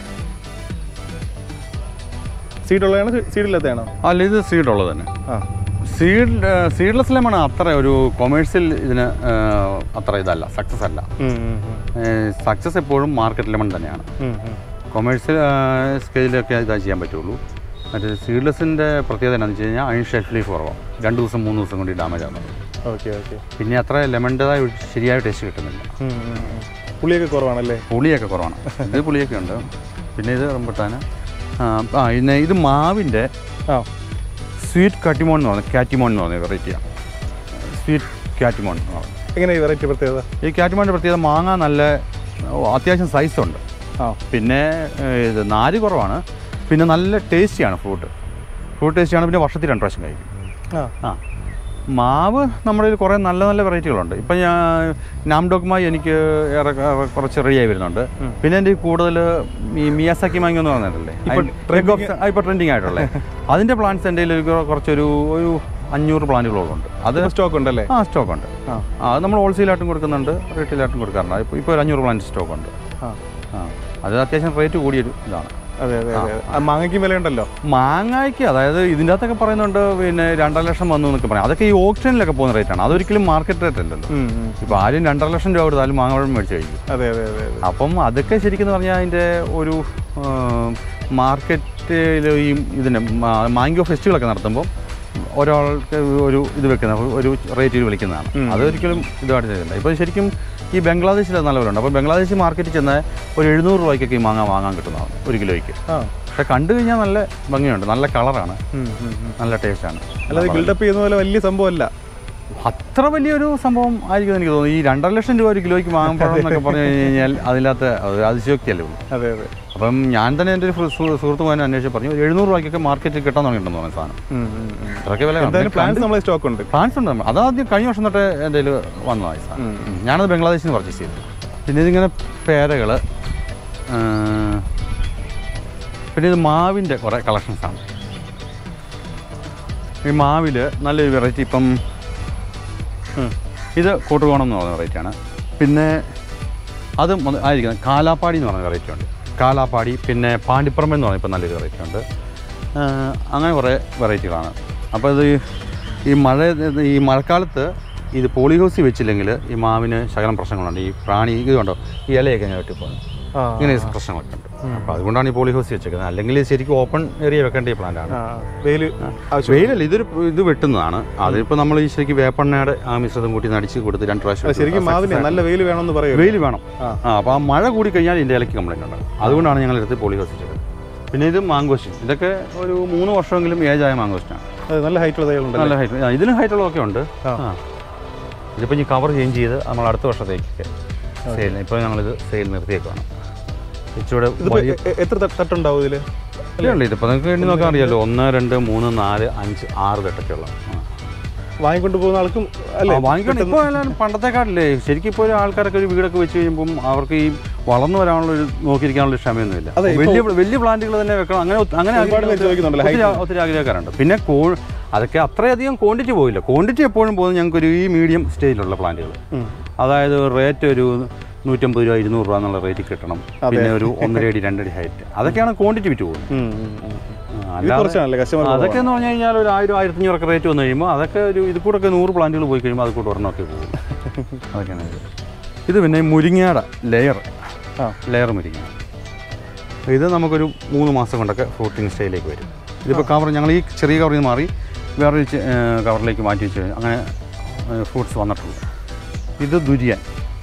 S1: സീഡ് ഉള്ളതാണോ സീഡ് ഇല്ലാത്തതാണോ
S2: അല്ല ഇത് സീഡ് ഉള്ളത് തന്നെ
S1: ആ
S2: സീഡ് സീഡ്ലെസ് ലെമൺ അത്ര ഒരു കൊമേഴ്ഷ്യൽ ഇതിന് ആ, അത്ര ഇതല്ല സക്സസ് അല്ല സക്സസ് എപ്പോഴും മാർക്കറ്റ് ലെമൺ തന്നെയാണ് കൊമേഴ്ഷ്യൽ സ്കെയിലൊക്കെ ഇതാ ചെയ്യാൻ പറ്റുള്ളൂ മറ്റേ സീഡ്ലെസ്സിൻ്റെ പ്രത്യേകത എന്താണെന്ന് വെച്ച് കഴിഞ്ഞാൽ അയിൻ ഷെൽഫ് ലൈഫ് കുറവാണ് രണ്ട് ദിവസം മൂന്ന് ദിവസം കൊണ്ട് ഡാമേജ് ആകുന്നത്
S1: ഓക്കെ ഓക്കെ
S2: പിന്നെ അത്ര ലെമണിൻ്റെതായ ഒരു ശരിയായ ടേസ്റ്റ് കിട്ടുന്നില്ല
S1: പുളിയൊക്കെ കുറവാണല്ലേ
S2: പുളിയൊക്കെ കുറവാണ് ഇത് പുളിയൊക്കെ ഉണ്ട് പിന്നെ ഇത് റംബുട്ടാൻ ആ ആ, പിന്നെ ഇത് മാവിൻ്റെ
S1: ആ
S2: സ്വീറ്റ് കാറ്റിമോൺ എന്ന് പറഞ്ഞ കാറ്റിമോൺ എന്ന് പറഞ്ഞ വെറൈറ്റിയാണ് സ്വീറ്റ് കാറ്റിമോൺ എന്ന് പറഞ്ഞത്
S1: എങ്ങനെ ഈ വെറൈറ്റി പ്രത്യേകത
S2: ഈ കാറ്റിമോണിൻ്റെ പ്രത്യേകത മാങ്ങ നല്ല ഓ, അത്യാവശ്യം സൈസുണ്ട്
S1: ആ
S2: പിന്നെ ഏഹ്, ഇത് നാര് കുറവാണ് പിന്നെ നല്ല ടേസ്റ്റിയാണ് ഫ്രൂട്ട് ഫ്രൂട്ട് ടേസ്റ്റിയാണ് പിന്നെ വർഷത്തിൽ രണ്ട് പ്രാവശ്യം കഴിക്കും
S1: ആ
S2: ആ മാവ് നമ്മുടെ കയ്യിൽ കുറേ നല്ല നല്ല വെറൈറ്റികളുണ്ട് ഇപ്പം ഞാൻ നാംഡോക്മായി എനിക്ക് ഏറെ ഏറെ കുറച്ച് റെഡിയായി വരുന്നുണ്ട് പിന്നെ എൻ്റെ കൂടുതൽ ഈ മിയാസാക്കി മാങ്ങ എന്ന് പറഞ്ഞിട്ടല്ലേ ഇപ്പോൾ ട്രെൻഡിങ് ആയിട്ടുള്ളത് അതിൻ്റെ പ്ലാന്റ്സ് എൻ്റെ കയ്യിൽ ഒരു കുറച്ചൊരു ഒരു അഞ്ഞൂറ് പ്ലാന്റുകളോളം ഉണ്ട് അത്
S1: സ്റ്റോക്ക് ഉണ്ടല്ലേ
S2: ആ സ്റ്റോക്ക് ഉണ്ട്
S1: ആ
S2: ആ അത് നമ്മൾ ഹോൾസെയിലായിട്ടും കൊടുക്കുന്നുണ്ട് റീറ്റെയിലായിട്ടും കൊടുക്കാറുണ്ട് ഇപ്പോൾ ഇപ്പോൾ ഒരു അഞ്ഞൂറ് പ്ലാന്റ് സ്റ്റോക്ക് ഉണ്ട്
S1: ആ
S2: ആ അത് അത്യാവശ്യം റേറ്റ് കൂടിയൊരു ഇതാണ്
S1: അതെ അതെ അതെ ആ മാങ്ങയ്ക്കും വിലയുണ്ടല്ലോ
S2: മാങ്ങയ്ക്ക് അതായത് ഇതിൻ്റെ അകത്തൊക്കെ പറയുന്നുണ്ട് പിന്നെ രണ്ടര ലക്ഷം വന്നു എന്നൊക്കെ പറയാം അതൊക്കെ ഈ ഓപ്ഷനിലൊക്കെ പോകുന്ന റേറ്റാണ് അതൊരിക്കലും മാർക്കറ്റ് റേറ്റ് അല്ലല്ലോ
S1: ഉം, ഉം.
S2: ഇപ്പോൾ ആരും രണ്ടര ലക്ഷം രൂപ കൊടുത്താലും മാങ്ങ പഴം മേടിച്ച് കഴിക്കും
S1: അതെ അതെ അതെ അതെ
S2: അപ്പം അതൊക്കെ ശരിക്കും എന്ന് പറഞ്ഞാൽ അതിൻ്റെ ഒരു മാർക്കറ്റിൽ ഈ ഇതിന് മാംഗോ ഫെസ്റ്റിവലൊക്കെ നടത്തുമ്പോൾ ഒരാൾക്ക് ഒരു ഇത് വെക്കുന്ന ഒരു റേറ്റിൽ വിളിക്കുന്നതാണ് അതൊരിക്കലും ഇതുമായിട്ട് ചെയ്തില്ല ഇപ്പോൾ ശരിക്കും ഈ ബംഗ്ലാദേശിൽ അത് നല്ലവരുണ്ട് അപ്പോൾ ബംഗ്ലാദേശ് മാർക്കറ്റിൽ ചെന്ന് ഒരു എഴുന്നൂറ് രൂപയ്ക്കൊക്കെ ഈ മാങ്ങ വാങ്ങാൻ കിട്ടുന്നതാണ് ഒരു കിലോയ്ക്ക്
S1: ആ
S2: പക്ഷെ കണ്ടു കഴിഞ്ഞാൽ നല്ല ഭംഗിയുണ്ട് നല്ല കളറാണ്
S1: ഉം, ഉം, ഉം.
S2: നല്ല ടേസ്റ്റാണ്
S1: അല്ലാതെ ബിൽഡപ്പ് ചെയ്യുന്ന പോലെ വലിയ സംഭവമല്ല
S2: അത്ര വലിയൊരു സംഭവം ആയിരിക്കും എനിക്ക് തോന്നുന്നു ഈ രണ്ടര ലക്ഷം രൂപ ഒരു കിലോയ്ക്ക് മാങ്ങപ്പഴം എന്നൊക്കെ പറഞ്ഞു കഴിഞ്ഞാൽ അതിനകത്ത് അത് അതിശയോക്തിയല്ലേ ഉള്ളൂ
S1: അതെ അതെ
S2: അപ്പം ഞാൻ തന്നെ എൻ്റെ ഒരു സു- സുഹൃത്ത് പോകാൻ അന്വേഷിച്ച് പറഞ്ഞു ഒരു എഴുന്നൂറ് രൂപയ്ക്കൊക്കെ മാർക്കറ്റിൽ കിട്ടാൻ തുടങ്ങിയിട്ടുണ്ടെന്ന് പറഞ്ഞ സാധനം
S1: ഉം, ഉം, ഉം.
S2: അത്രയ്ക്ക് വില
S1: എന്തായാലും പ്ലാൻസ് നമ്മളെ സ്റ്റോക്ക് ഉണ്ട്
S2: പ്ലാൻസ് ഉണ്ട് നമ്മൾ. അതാദ്യം കഴിഞ്ഞ വർഷം തൊട്ട് എൻ്റെ കയ്യിൽ വന്നതാണ് ഈ സാധനം ഉം. ഞാനത് ബംഗ്ലാദേശിൽ നിന്ന് പർച്ചേസ് ചെയ്തു പിന്നെ ഇതിങ്ങനെ പേരകൾ പിന്നെ ഇത് മാവിൻ്റെ കുറേ കളക്ഷൻസാണ് ഈ മാവിൽ നല്ലൊരു വെറൈറ്റി ഇപ്പം
S1: ഉം.
S2: ഇത് കൂട്ടുകോണം എന്ന് പറഞ്ഞ വെറൈറ്റിയാണ് പിന്നെ അതും ഒന്ന് ആയിരിക്കുന്നത് കാലാപ്പാടി എന്ന് പറഞ്ഞ വെറൈറ്റി ഉണ്ട് കാലാപ്പാടി പിന്നെ പാണ്ടിപ്പറമ്പ് എന്ന് പറഞ്ഞ ഇപ്പം നല്ലൊരു വെറൈറ്റി ഉണ്ട് ആ, അങ്ങനെ കുറേ വെറൈറ്റികളാണ് അപ്പോൾ ഇത് ഈ മഴ ഈ മഴക്കാലത്ത് ഇത് പോളിഹൗസിൽ വെച്ചില്ലെങ്കിൽ ഈ മാവിന് ശകലം പ്രശ്നങ്ങളുണ്ട് ഈ പ്രാണി ഇത് കണ്ടോ ഈ ഇലയൊക്കെ ഞാൻ വെട്ടിപ്പോകുന്നു
S1: ആ
S2: ഇങ്ങനെ പ്രശ്നങ്ങളൊക്കെ ഉണ്ട് അപ്പോൾ അതുകൊണ്ടാണ് ഈ പോളിഹൗസ് വെച്ചേക്കുന്നത് അല്ലെങ്കിൽ ശരിക്കും ഓപ്പൺ ഏരിയ വെക്കേണ്ട ഈ പ്ലാന്റാണ്
S1: ആ വെയിൽ ആവശ്യം
S2: വെയിലല്ല ഇതൊരു ഇത് വെട്ടുന്നതാണ് അതിപ്പോൾ നമ്മൾ ഈ ശരിക്കും വേപ്പെണ്ണയുടെ ആ മിശ്രിതം കൂട്ടി നടിച്ച് കൊടുത്ത് രണ്ട് പ്രാവശ്യം
S1: അത് ശരിക്കും മാവിനെ നല്ല വെയിൽ വേണമെന്ന് പറയും
S2: വെയിൽ വേണം
S1: ആ.
S2: ആ അപ്പോൾ ആ മഴ കൂടി കഴിഞ്ഞാൽ ഇതിൻ്റെ ഇലയ്ക്ക് കംപ്ലൈൻറ്റ് ഉണ്ട് അതുകൊണ്ടാണ് ഞങ്ങൾ എടുത്ത് പോളിഹൗസ് വെച്ചത് പിന്നെ ഇത് മാങ്കോസ്റ്റിൻ ഇതൊക്കെ ഒരു മൂന്ന് വർഷമെങ്കിലും ഏജായ മാങ്കോസ്റ്റിനാണ്
S1: അത് നല്ല ഹൈറ്റുള്ള തൈകളുണ്ട്
S2: നല്ല ഹൈറ്റ് ഇതിലും ഹൈറ്റുള്ളതൊക്കെ ഉണ്ട്
S1: ആ.
S2: ആ ഇതിപ്പോൾ ഈ കവർ ചേഞ്ച് ചെയ്ത് നമ്മൾ അടുത്ത വർഷത്തേക്ക് സെയിൽ ഇപ്പോൾ ഞങ്ങളിത് സെയിൽ നിർത്തിയേക്കാണ് ഇച്ചിരി
S1: ഇതിപ്പോ എ- എ- എത്ര തട്ട് തട്ടുണ്ടാവും ഇതില്
S2: ഇല്ല ഇതിപ്പോൾ നിങ്ങൾക്ക് എണ്ണി നോക്കാൻ അറിയാലോ ഒന്ന് രണ്ട് മൂന്ന് നാല് അഞ്ച് ആറ് തട്ടൊക്കെയുള്ള ആ
S1: വാങ്ങിക്കൊണ്ട് പോകുന്ന ആൾക്കും അല്ലേ
S2: വാങ്ങിക്കണം ഇപ്പോൾ എല്ലാവരും പണ്ടത്തെക്കാട്ടില്ലേ ശരിക്കും ഇപ്പോൾ ഒരു ആൾക്കാരൊക്കെ ഒരു വീടൊക്കെ വെച്ച് കഴിയുമ്പം അവർക്ക് ഈ വളർന്നു വരാനുള്ള ഒരു നോക്കിയിരിക്കാനുള്ള ഒരു ക്ഷമയൊന്നുമില്ല
S1: അതെ, ഇപ്പൊ-
S2: വലിയ വലിയ പ്ലാന്റുകൾ തന്നെ വെക്കണം അങ്ങനെ ഒത്ത- അങ്ങനെ
S1: ഒരുപാട് പേര്
S2: ആഗ്രഹിക്കുന്ന
S1: ചോദിക്കുന്നുണ്ടല്ലോ,
S2: ഒത്തിരി ആ- ഒത്തിരി ആഗ്രഹക്കാരുണ്ട് പിന്നെ കോ അതൊക്കെ അത്രയധികം ക്വാണ്ടിറ്റി പോയില്ല ക്വാണ്ടിറ്റി എപ്പോഴും പോകുന്നത് ഞങ്ങൾക്ക് ഒരു ഈ മീഡിയം സ്റ്റേജിലുള്ള പ്ലാന്റുകൾ
S1: ഉം.
S2: അതായത് റേറ്റ് ഒരു നൂറ്റമ്പത് രൂപ ഇരുന്നൂറ് രൂപ എന്നുള്ള റേറ്റ് കിട്ടണം പിന്നെ ഒരു ഒന്നര അടി രണ്ടടി ഹൈറ്റ് അതൊക്കെയാണ് ക്വാണ്ടിറ്റി വിറ്റ് പോകുന്നത്
S1: ഉം, ഉം, ഉം.
S2: ആ,
S1: ഇത്
S2: അല്ലാതെ
S1: കുറച്ചാണല്ലേ കസ്റ്റമർ
S2: അതൊക്കെ എന്ന് പറഞ്ഞു കഴിഞ്ഞാൽ ഒരു ആയിരം ആയിരത്തഞ്ഞൂറൊക്കെ റേറ്റ് വന്നു കഴിയുമ്പോൾ അതൊക്കെ ഒരു ഇത് കൂടെ ഒക്കെ നൂറ് പ്ലാന്റുകൾ പോയി കഴിയുമ്പോൾ അത് കൂടെ ഒരെണ്ണമൊക്കെ പോകും അതൊക്കെയാണ് ഇത് ഇത് പിന്നെ മുരിങ്ങയുടെ ലെയർ
S1: ആ.
S2: ലെയർ മുരിങ്ങ ഇത് നമുക്കൊരു മൂന്ന് മാസം കൊണ്ടൊക്കെ ഫ്രൂട്ടിങ് സ്റ്റൈലിലേക്ക് വരും ഇതിപ്പോൾ കവർ ഞങ്ങൾ ഈ ചെറിയ കവറിൽ നിന്ന് മാറി വേറൊരു ചെ- ഏ, കവറിലേക്ക് മാറ്റി വെച്ച് കഴിഞ്ഞാൽ അങ്ങനെ ഫ്രൂട്ട്സ് വന്നിട്ടുള്ളൂ ഇത് ദുരിയൻ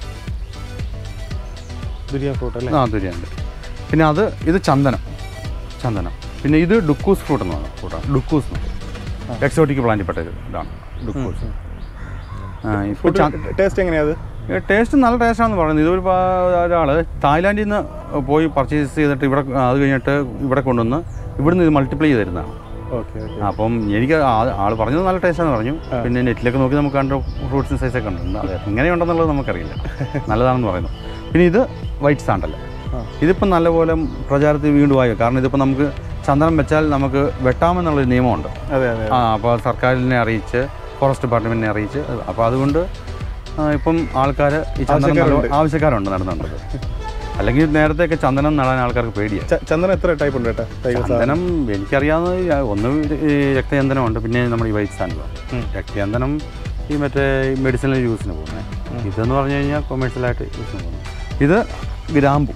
S1: ദുരിയാൻ ഫ്രൂട്ട് അല്ലേ
S2: ആ ദുരിയൻ പിന്നെ അത് ഇത് ചന്ദനം ചന്ദനം പിന്നെ ഇത് ഡുക്കൂസ് ഫ്രൂട്ട് എന്ന് പറയുന്നത് ഫ്രൂട്ടാണ് ഡുക്കൂസ് എക്സോട്ടിക് പ്ലാന്റിൽ പെട്ട ഒരു ഇതാണ് ഡുക്കൂസ് ഇപ്പോൾ
S1: ടേസ്റ്റ് എങ്ങനെയാ അത്
S2: ടേസ്റ്റ് നല്ല ടേസ്റ്റാണെന്ന് പറയുന്നത് ഇതൊരു ഒരാൾ തായ്ലാൻഡിൽ നിന്ന് പോയി പർച്ചേസ് ചെയ്തിട്ട് ഇവിടെ അത് കഴിഞ്ഞിട്ട് ഇവിടെ കൊണ്ടുവന്ന് ഇവിടുന്ന് ഇത് മൾട്ടിപ്ലൈ ചെയ്ത് തരുന്നതാണ്
S1: ഓക്കെ ഓക്കെ
S2: അപ്പം എനിക്ക് ആ- ആൾ പറഞ്ഞത് നല്ല ടേസ്റ്റാന്ന് പറഞ്ഞു പിന്നെ നെറ്റിലൊക്കെ നോക്കി നമുക്ക് കണ്ട ഫ്രൂട്ട്സിന് സൈസൊക്കെ ഉണ്ട് അതെ എങ്ങനെയുണ്ടെന്നുള്ളത് നമുക്കറിയില്ല നല്ലതാണെന്ന് പറയുന്നു പിന്നെ ഇത് വൈറ്റ് സാണ്ടല്ല
S1: ആ.
S2: ഇതിപ്പം നല്ലപോലെ പ്രചാരത്തിൽ വീണ്ടും ആയി കാരണം ഇതിപ്പോൾ നമുക്ക് ചന്ദനം വെച്ചാൽ നമുക്ക് വെട്ടാമെന്നുള്ളൊരു നിയമമുണ്ട്
S1: അതെ അതെ
S2: ആ അപ്പോൾ സർക്കാരിനെ അറിയിച്ച് ഫോറസ്റ്റ് ഡിപ്പാർട്ട്മെൻറ്റിനെ അറിയിച്ച് അപ്പോൾ അതുകൊണ്ട് ആ, ഇപ്പം ആൾക്കാർ ഈ ചന്ദനം
S1: ആവശ്യക്കാരുണ്ട്.
S2: നല്ല- ആവശ്യക്കാരുണ്ട് നടന്നുണ്ടത് അല്ലെങ്കിൽ നേരത്തെയൊക്കെ ചന്ദനം നടാൻ ആൾക്കാർക്ക് പേടിയാണ്
S1: ച- ചന്ദനം എത്ര ടൈപ്പ് ഉണ്ട് കേട്ടോ തൈകൾ സാധനം
S2: ചന്ദനം എനിക്കറിയാവുന്ന ഈ ഒന്ന് ഈ രക്തചന്ദനമുണ്ട് പിന്നെ നമ്മുടെ ഈ വൈറ്റ് സാൻഡ്
S1: ഉം.
S2: രക്തചന്ദനം ഈ മറ്റേ മെഡിസിനൽ യൂസിന് പോകുന്നത് ഇതെന്ന് പറഞ്ഞു കഴിഞ്ഞാൽ കൊമേഴ്ഷ്യലായിട്ട് യൂസിന് പോകുന്നത് ഇത് ഗ്രാമ്പു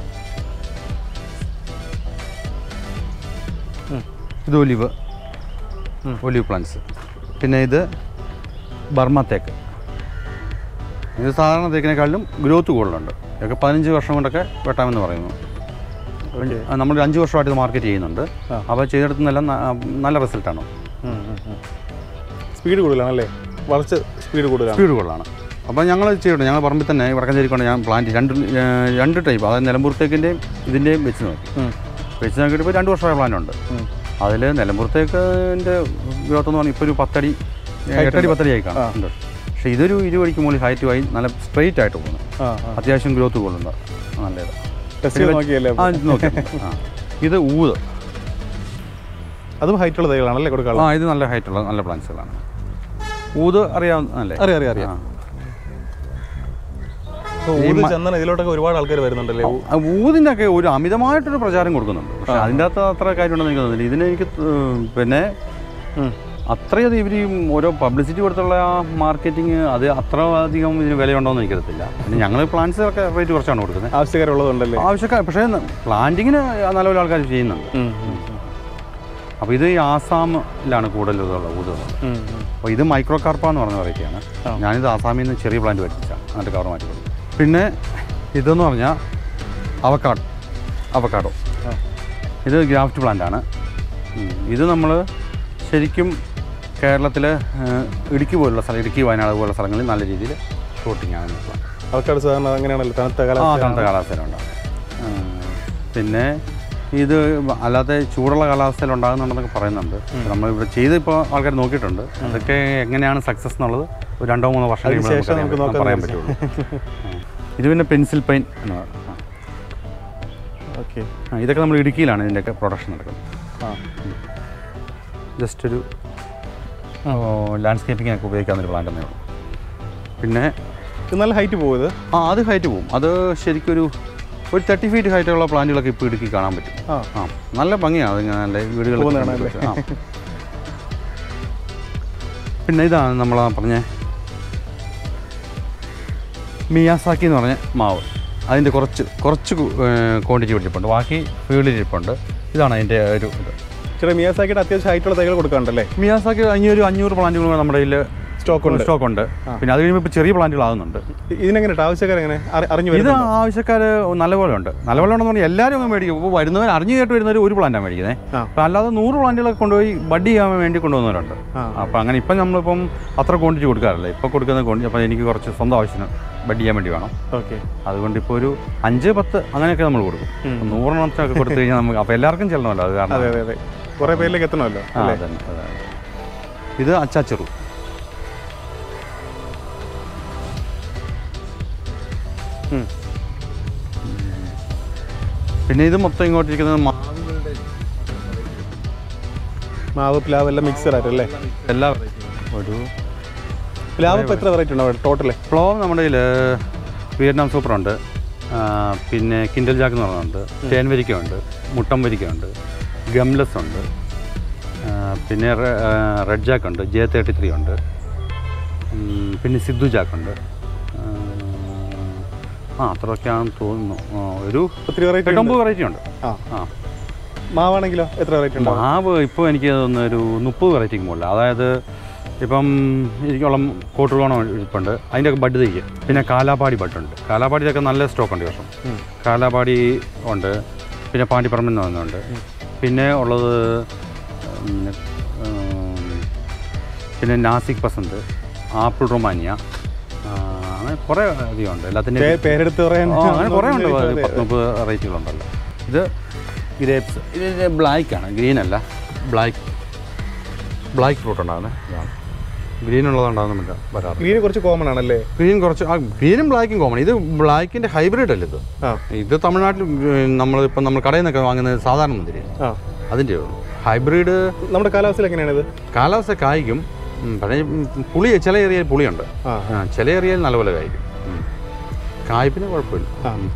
S1: ഉം.
S2: ഇത് ഒലിവ്
S1: ഉം.
S2: ഒലിവ് പ്ലാന്റ്സ് പിന്നെ ഇത് ബർമ തേക്ക് ഇത് സാധാരണ തേക്കിനേക്കാളിലും ഗ്രോത്ത് കൂടുതലുണ്ട് ഇതൊക്കെ പതിനഞ്ച് വർഷം കൊണ്ടൊക്കെ വെട്ടാമെന്ന് പറയുന്നു
S1: ഓക്കെ
S2: ആ, നമ്മൾ ഒരു അഞ്ച് വർഷമായിട്ട് ഇത് മാർക്കറ്റ് ചെയ്യുന്നുണ്ട്
S1: ആ.
S2: അപ്പോൾ ചെയ്തെടുത്തുന്നെല്ലാം ന- നല്ല റിസൾട്ടാണ്
S1: സ്പീഡ് കൂടുതലാണല്ലേ വളർച്ച സ്പീഡ് കൂടുതലാണ്
S2: സ്പീഡ് കൂടുതലാണ് അപ്പോൾ ഞങ്ങൾ ചെയ്തിട്ടുണ്ട് ഞങ്ങൾ പറമ്പിൽ തന്നെ വടക്കഞ്ചേരി കൊണ്ട് ഞാൻ പ്ലാന്റ് രണ്ട് ഏ, രണ്ട് ടൈപ്പ് അതായത് നിലമ്പൂർത്തേക്കിൻ്റെയും ഇതിൻ്റെയും വെച്ച് നോക്കി
S1: ഉം.
S2: വെച്ച് നോക്കിയിട്ട് ഇപ്പോൾ രണ്ട് വർഷമായ പ്ലാന്റ് ഉണ്ട്
S1: ഉം.
S2: അതിൽ നിലമ്പൂർത്തേക്കിൻ്റെ ഗ്രോത്ത് എന്ന് പറഞ്ഞാൽ ഇപ്പോൾ ഒരു പത്തടി ഏ, എട്ടടി പത്തടി ആയി കാണും ഉണ്ട്. പക്ഷേ ഇതൊരു ഇരുപടിക്ക് മുകളിൽ ഹൈറ്റുമായി നല്ല സ്ട്രെയിറ്റ് ആയിട്ട് പോകുന്നു
S1: ആ ആ
S2: അത്യാവശ്യം ഗ്രോത്ത് കൂടുതലുണ്ട് നല്ലത്
S1: ടെസ്റ്റ് ചെയ്ത് നോക്കിയല്ലേ
S2: ആ ഇത് നോക്കി ആ ഇത് ഊത്
S1: അതും ഹൈറ്റുള്ള തൈകളാണല്ലേ കൊടുക്കാനുള്ളത്
S2: ആ ഇത് നല്ല ഹൈറ്റുള്ള നല്ല പ്ലാന്റ്സുകളാണ് ഊത് അറിയാവുന്നല്ലേ
S1: അറിയാം അറിയാം അറിയാം അപ്പോൾ ഊത് ചന്ദനം ഇതിലോട്ടൊക്കെ ഒരുപാട് ആൾക്കാർ വരുന്നുണ്ടല്ലേ ഊ-
S2: ഊതിൻ്റെ ഒക്കെ ഒരു അമിതമായിട്ടൊരു പ്രചാരം കൊടുക്കുന്നുണ്ട് പക്ഷെ അതിൻ്റെ അകത്ത് അത്ര കാര്യമുണ്ടെന്ന് എനിക്ക് തോന്നുന്നില്ല ഇതിന് എനിക്ക് ത- പിന്നെ
S1: ഉം.
S2: അത്രയധികം ഇവർ ഈ ഓരോ പബ്ലിസിറ്റി കൊടുത്തുള്ള ആ മാർക്കറ്റിംഗ് അത് അത്ര അധികം ഇതിന് വിലയുണ്ടോയെന്ന് എനിക്കറിയത്തില്ല പിന്നെ ഞങ്ങൾ പ്ലാന്റ്സിലൊക്കെ റേറ്റ് കുറച്ചാണ് കൊടുക്കുന്നത്
S1: ആവശ്യക്കാരുള്ളതുണ്ടല്ലേ
S2: ആവശ്യക്കാർ പക്ഷേ പ്ലാന്റിങ്ങിന് നല്ലപോലെ ആൾക്കാർ ചെയ്യുന്നുണ്ട്
S1: ഉം, ഉം,
S2: അപ്പോൾ ഇത് ഈ ആസാമിലാണ് കൂടുതൽ ഇതുള്ള ഊതുള്ളത്
S1: ഉം, ഉം.
S2: അപ്പോൾ ഇത് മൈക്രോ കാർപ്പ എന്ന് പറഞ്ഞ വെറൈറ്റിയാണ്
S1: ആ.
S2: ഞാനിത് ആസാമിൽ നിന്ന് ചെറിയ പ്ലാന്റ് വരുത്തിച്ചാണ് എന്നിട്ട് കവർ മാറ്റി കൊടുക്കും പിന്നെ ഇതെന്ന് പറഞ്ഞാൽ അവക്കാഡോ അവക്കാഡോ
S1: ആ.
S2: ഇത് ഗ്രാഫ്റ്റ് പ്ലാന്റ് ആണ് ഉം. ഇത് നമ്മൾ ശരിക്കും കേരളത്തിൽ ഇടുക്കി പോലുള്ള സ്ഥലം ഇടുക്കി വയനാട് പോലുള്ള സ്ഥലങ്ങളിൽ നല്ല രീതിയിൽ ഷൂട്ടിംഗ് ആണ് ഈ plant.
S1: ആൾക്കാർ സാധാരണ അങ്ങനെയാണല്ലോ തണുത്ത
S2: ആ
S1: കാലാവസ്ഥ
S2: തണുത്ത കാലാവസ്ഥയിലുണ്ടാകും പിന്നെ ഇത് അല്ലാതെ ചൂടുള്ള കാലാവസ്ഥയിൽ ഉണ്ടാകുന്നുണ്ടെന്നൊക്കെ പറയുന്നുണ്ട് നമ്മൾ ഇവിടെ ചെയ്ത് ഇപ്പോൾ ആൾക്കാർ നോക്കിയിട്ടുണ്ട് അതൊക്കെ എങ്ങനെയാണ് സക്സസ് എന്നുള്ളത് ഒരു രണ്ടോ മൂന്നോ വർഷം
S1: അതിന്
S2: കഴിയുമ്പോൾ
S1: ശേഷം
S2: നമുക്ക്
S1: നമുക്ക്
S2: അറിയാൻ
S1: നോക്കാം
S2: പറ്റുള്ളൂ ആ. ഇത് പിന്നെ പെൻസിൽ പെയിൻ എന്ന് പറയും ആ.
S1: ഓക്കെ
S2: ആ, ഇതൊക്കെ നമ്മൾ ഇടുക്കിയിലാണ് ഇതിൻ്റെയൊക്കെ പ്രൊഡക്ഷൻ നടക്കുന്നത്
S1: ആ
S2: ജസ്റ്റ് ഒരു ലാൻഡ്സ്കേപ്പിങ്ങിനൊക്കെ ഉപയോഗിക്കാവുന്ന പ്ലാന്റ് എന്നേ ഉള്ളൂ പിന്നെ
S1: ഇത് നല്ല ഹൈറ്റ് പോകുന്നത്
S2: ആ അത് ഹൈറ്റ് പോകും അത് ശരിക്കും ഒരു ഒരു തേർട്ടി ഫീറ്റ് ഹൈറ്റുള്ള പ്ലാന്റുകളൊക്കെ ഇപ്പോൾ ഇടുക്കി കാണാൻ പറ്റും
S1: ആ
S2: ആ നല്ല ഭംഗിയാണ് അതിങ്ങനെ നല്ല വീടുകൾ
S1: പോകുന്നതാണ്
S2: ആ പിന്നെ ഇതാണ് നമ്മൾ പറഞ്ഞ മിയാസാക്കി എന്ന് പറഞ്ഞ മാവ് അതിൻ്റെ കുറച്ച് കുറച്ച് ക്വാണ്ടിറ്റി ഇരിപ്പുണ്ട് ബാക്കി ഫീൽഡിൽ ഇരിപ്പുണ്ട് ഇതാണ് അതിൻ്റെ ഒരു ഇത്
S1: ചേട്ടാ മിയാസാക്കിയുടെ അത്യാവശ്യം ഹൈറ്റുള്ള തൈകൾ കൊടുക്കാറുണ്ടല്ലേ
S2: മിയാസാക്കി അഞ്ഞൂറ് അഞ്ഞൂറ് പ്ലാന്റുകൾ നമ്മുടെ കയ്യിൽ
S1: സ്റ്റോക്ക് ഉണ്ട്
S2: സ്റ്റോക്ക് ഉണ്ട് പിന്നെ അത് കഴിയുമ്പോൾ ഇപ്പോൾ ചെറിയ പ്ലാന്റുകളാകുന്നുണ്ട്
S1: ഇതിനെങ്ങനെ ആവശ്യക്കാർ എങ്ങനെ അറിഞ്ഞു
S2: ഇത്
S1: വരുന്നത്
S2: ആവശ്യക്കാർ നല്ലപോലെ ഉണ്ട് നല്ലപോലെ ഉണ്ടെന്ന് പറഞ്ഞാൽ എല്ലാവരും അങ്ങ് മേടിക്കും ഇപ്പോൾ വരുന്നവർ അറിഞ്ഞു കേട്ട് വരുന്നവർ ഒരു പ്ലാന്റാണ് മേടിക്കുന്നത്
S1: ആ.
S2: അപ്പോൾ അല്ലാതെ നൂറ് പ്ലാന്റുകളൊക്കെ കൊണ്ടുപോയി ബഡ് ചെയ്യാൻ വേണ്ടി കൊണ്ടുവന്നവരുണ്ട്
S1: ആ.
S2: അപ്പോൾ അങ്ങനെ ഇപ്പം നമ്മളിപ്പം അത്ര ക്വാണ്ടിറ്റി കൊടുക്കാറില്ല ഇപ്പോൾ കൊടുക്കുന്ന ക്വാണ്ടിറ്റി അപ്പോൾ എനിക്ക് കുറച്ച് സ്വന്തം ആവശ്യത്തിന് ബഡ് ചെയ്യാൻ വേണ്ടി വേണം
S1: ഓക്കെ
S2: അതുകൊണ്ട് ഇപ്പോൾ ഒരു അഞ്ച് പത്ത് അങ്ങനെയൊക്കെ നമ്മൾ കൊടുക്കും അപ്പോൾ നൂറെണ്ണത്തിനൊക്കെ കൊടുത്തു കഴിഞ്ഞാൽ നമുക്ക് അപ്പോൾ എല്ലാവർക്കും ചെല്ലണമല്ലോ അത് കാരണം
S1: അതെ അതെ അതെ കുറേ പേരിലേക്ക് എത്തണമല്ലോ
S2: ആ, അതന്നെ, അതെ. ഇത് അച്ചാച്ചെറു
S1: ഉം.
S2: പിന്നെ ഇത് മൊത്തം ഇങ്ങോട്ടിരിക്കുന്നത് മാവുകളുടെ
S1: മാവ് പ്ലാവ് എല്ലാം മിക്സഡ് ആയിട്ടല്ലേ
S2: എല്ലാ വെറൈറ്റിയും ഒരു
S1: പ്ലാവ് ഇപ്പോൾ എത്ര വെറൈറ്റി ഉണ്ടാവും ടോട്ടല്
S2: പ്ലോവ് നമ്മുടെ കയ്യിൽ വിയറ്റ്നാം സൂപ്പറുണ്ട് ആ, പിന്നെ കിൻഡൽ ജാക്ക് എന്ന് പറയുന്നുണ്ട് തേൻ വരിക്കയുണ്ട് മുട്ടം വരിക്കയുണ്ട് ഗംലെസ് ഉണ്ട് ആ, പിന്നെ റെ- ആ, റെഡ് ജാക്ക് ഉണ്ട് ജെ തേർട്ടി ത്രീ ഉണ്ട് ഉം, പിന്നെ സിദ്ധു ജാക്ക് ഉണ്ട് ആ, ആ അത്രയൊക്കെയാണെന്ന് തോന്നുന്നു ആ, ഒരു
S1: ഒത്തിരി വെറൈറ്റി
S2: എട്ടൊമ്പത് വെറൈറ്റി ഉണ്ട്
S1: ആ
S2: ആ
S1: മാവാണെങ്കിലോ എത്ര വെറൈറ്റി ഉണ്ടാവും
S2: മാവ് ഇപ്പോൾ എനിക്ക് തോന്നുന്നു ഒരു മുപ്പത് വെറൈറ്റിക്ക് മുകളിൽ അതായത് ഇപ്പം എനിക്കുള്ള കോട്ടുകോണം ഇരിപ്പുണ്ട് അതിൻ്റെയൊക്കെ ബഡ് തയ്ക്ക് പിന്നെ കാലാപ്പാടി ബഡുണ്ട് കാലാപ്പാടിയിലൊക്കെ നല്ല സ്റ്റോക്ക് ഉണ്ട് ഈ വർഷം കാലാപ്പാടി ഉണ്ട് പിന്നെ പാണ്ടിപ്പറമ്പിൽ നിന്ന് വന്നുണ്ട് പിന്നെ ഉള്ളത് ഉം, ഉം, പിന്നെ നാസിക് പസന്ത് ആപ്പിൾ റൊമാനിയ ആ, അങ്ങനെ കുറേ അധികം ഉണ്ട് എല്ലാത്തിൻ്റെയും
S1: പേ- പേരെടുത്ത് പറയാൻ
S2: ആ, അങ്ങനെ കുറേ ഉണ്ട് പത്ത് മുപ്പത് വെറൈറ്റികളുണ്ടല്ലോ ഇത് ഗ്രേപ്സ് ഇത് ബ്ലാക്ക് ആണ് ഗ്രീൻ അല്ല ബ്ലാക്ക് ബ്ലാക്ക് ഫ്രൂട്ട് ഉണ്ടാകുന്നത് ഇതാണ് ഗ്രീൻ ഉള്ളതുണ്ടാകുന്നുമില്ല വരാറ്
S1: ഗ്രീന് കുറച്ച് കോമൺ ആണല്ലേ
S2: ഗ്രീൻ കുറച്ച് ആ ഗ്രീനും ബ്ലാക്കും കോമൺ ഇത് ബ്ലാക്കിൻ്റെ ഹൈബ്രിഡ് അല്ല ഇത്
S1: ആ
S2: ഇത് തമിഴ്നാട്ടിൽ നമ്മൾ ഇപ്പം നമ്മൾ കടയിൽ നിന്നൊക്കെ വാങ്ങുന്നത് സാധാരണ മുന്തിരി
S1: ആ
S2: അതിൻ്റെ ഉള്ളൂ ഹൈബ്രിഡ്
S1: നമ്മുടെ കാലാവസ്ഥയിൽ എങ്ങനെയാണിത്
S2: കാലാവസ്ഥ കായ്ക്കും ഉം, പക്ഷേ ഉം, പുളി ചില ഏരിയയിൽ പുളിയുണ്ട്
S1: ആ
S2: ആ, ചില ഏരിയയിൽ നല്ലപോലെ കായ്ക്കും ഉം. കായ്പിന് കുഴപ്പമില്ല
S1: ആ.
S2: ഉം.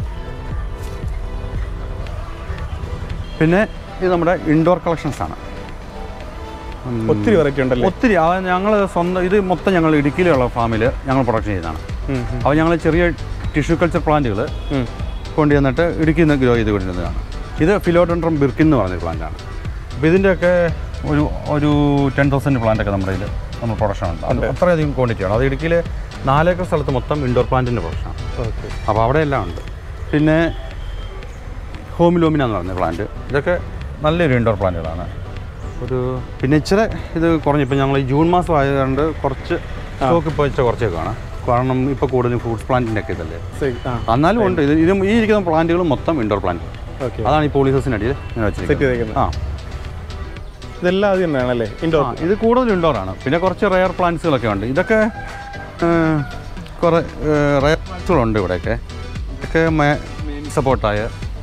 S2: പിന്നെ ഇത് നമ്മുടെ ഇൻഡോർ കളക്ഷൻസ് ആണ് ഉം.
S1: ഒത്തിരി വെറൈറ്റി ഉണ്ടല്ലേ
S2: ഒത്തിരി അത് ഞങ്ങൾ സ്വന്തം ഇത് മൊത്തം ഞങ്ങൾ ഇടുക്കിയിലുള്ള ഫാമിൽ ഞങ്ങൾ പ്രൊഡക്ഷൻ ചെയ്തതാണ്
S1: ഉം, ഉം.
S2: അപ്പോൾ ഞങ്ങൾ ചെറിയ ടിഷ്യൂ കൾച്ചർ പ്ലാന്റുകൾ
S1: ഉം.
S2: കൊണ്ടുവന്നിട്ട് ഇടുക്കിയിൽ നിന്ന് ഗ്രോ ചെയ്ത് കൊണ്ടുവന്നതാണ് ഇത് ഫിലോഡൻഡ്രം ബിർക്കിൻ എന്ന് പറഞ്ഞൊരു പ്ലാന്റാണ് അപ്പോൾ ഇതിൻ്റെയൊക്കെ ഒരു ഒരു ടെൻ തൗസൻഡ് പ്ലാന്റൊക്കെ നമ്മുടെ ഇതിൽ നമ്മൾ പ്രൊഡക്ഷൻ ഉണ്ട് അത് അത്രയധികം ക്വാണ്ടിറ്റിയാണ് അത് ഇടുക്കിയിൽ നാലേക്കർ സ്ഥലത്ത് മൊത്തം ഇൻഡോർ പ്ലാന്റിൻ്റെ പ്രൊഡക്ഷനാണ്
S1: ഓക്കെ
S2: അപ്പോൾ അവിടെ എല്ലാം ഉണ്ട് പിന്നെ ഹോമിലോമിന എന്ന് പറഞ്ഞ പ്ലാന്റ് ഇതൊക്കെ നല്ലൊരു ഇൻഡോർ പ്ലാന്റുകളാണ് ഒരു പിന്നെ ഇച്ചിരി ഇത് കുറഞ്ഞു ഇപ്പം ഞങ്ങൾ ഈ ജൂൺ മാസം ആയതുകൊണ്ട് കുറച്ച് സ്റ്റോക്ക് ഇപ്പോൾ ഇച്ചിരി കുറച്ചൊക്കെ കാണാം കാരണം ഇപ്പോൾ കൂടുതലും ഫ്രൂട്ട്സ് പ്ലാന്റിൻ്റെ ഒക്കെ ഇതല്ലേ
S1: ശരി ആ
S2: എന്നാലും ഉണ്ട് ഇത് ഇത് ഈ ഇരിക്കുന്ന പ്ലാന്റുകൾ മൊത്തം ഇൻഡോർ പ്ലാന്റ്
S1: ഓക്കെ
S2: അതാണ് ഈ പോളിസസിനടിയിൽ ഇങ്ങനെ
S1: സെറ്റ്
S2: വെച്ചിരിക്കുന്നത്
S1: ചെയ്തേക്കുന്നത്
S2: ആ
S1: ഇതെല്ലാം അത് തന്നെയാണല്ലേ ഇൻഡോർ
S2: ആ, ഇത് കൂടുതൽ ഇൻഡോർ ആണ് പിന്നെ കുറച്ച് റയർ പ്ലാന്റ്സുകളൊക്കെ ഉണ്ട് ഇതൊക്കെ ആ, കുറേ റയർ പ്ലാന്റ്സുകളുണ്ട് ഇവിടെയൊക്കെ ഇതൊക്കെ സപ്പോർട്ടായ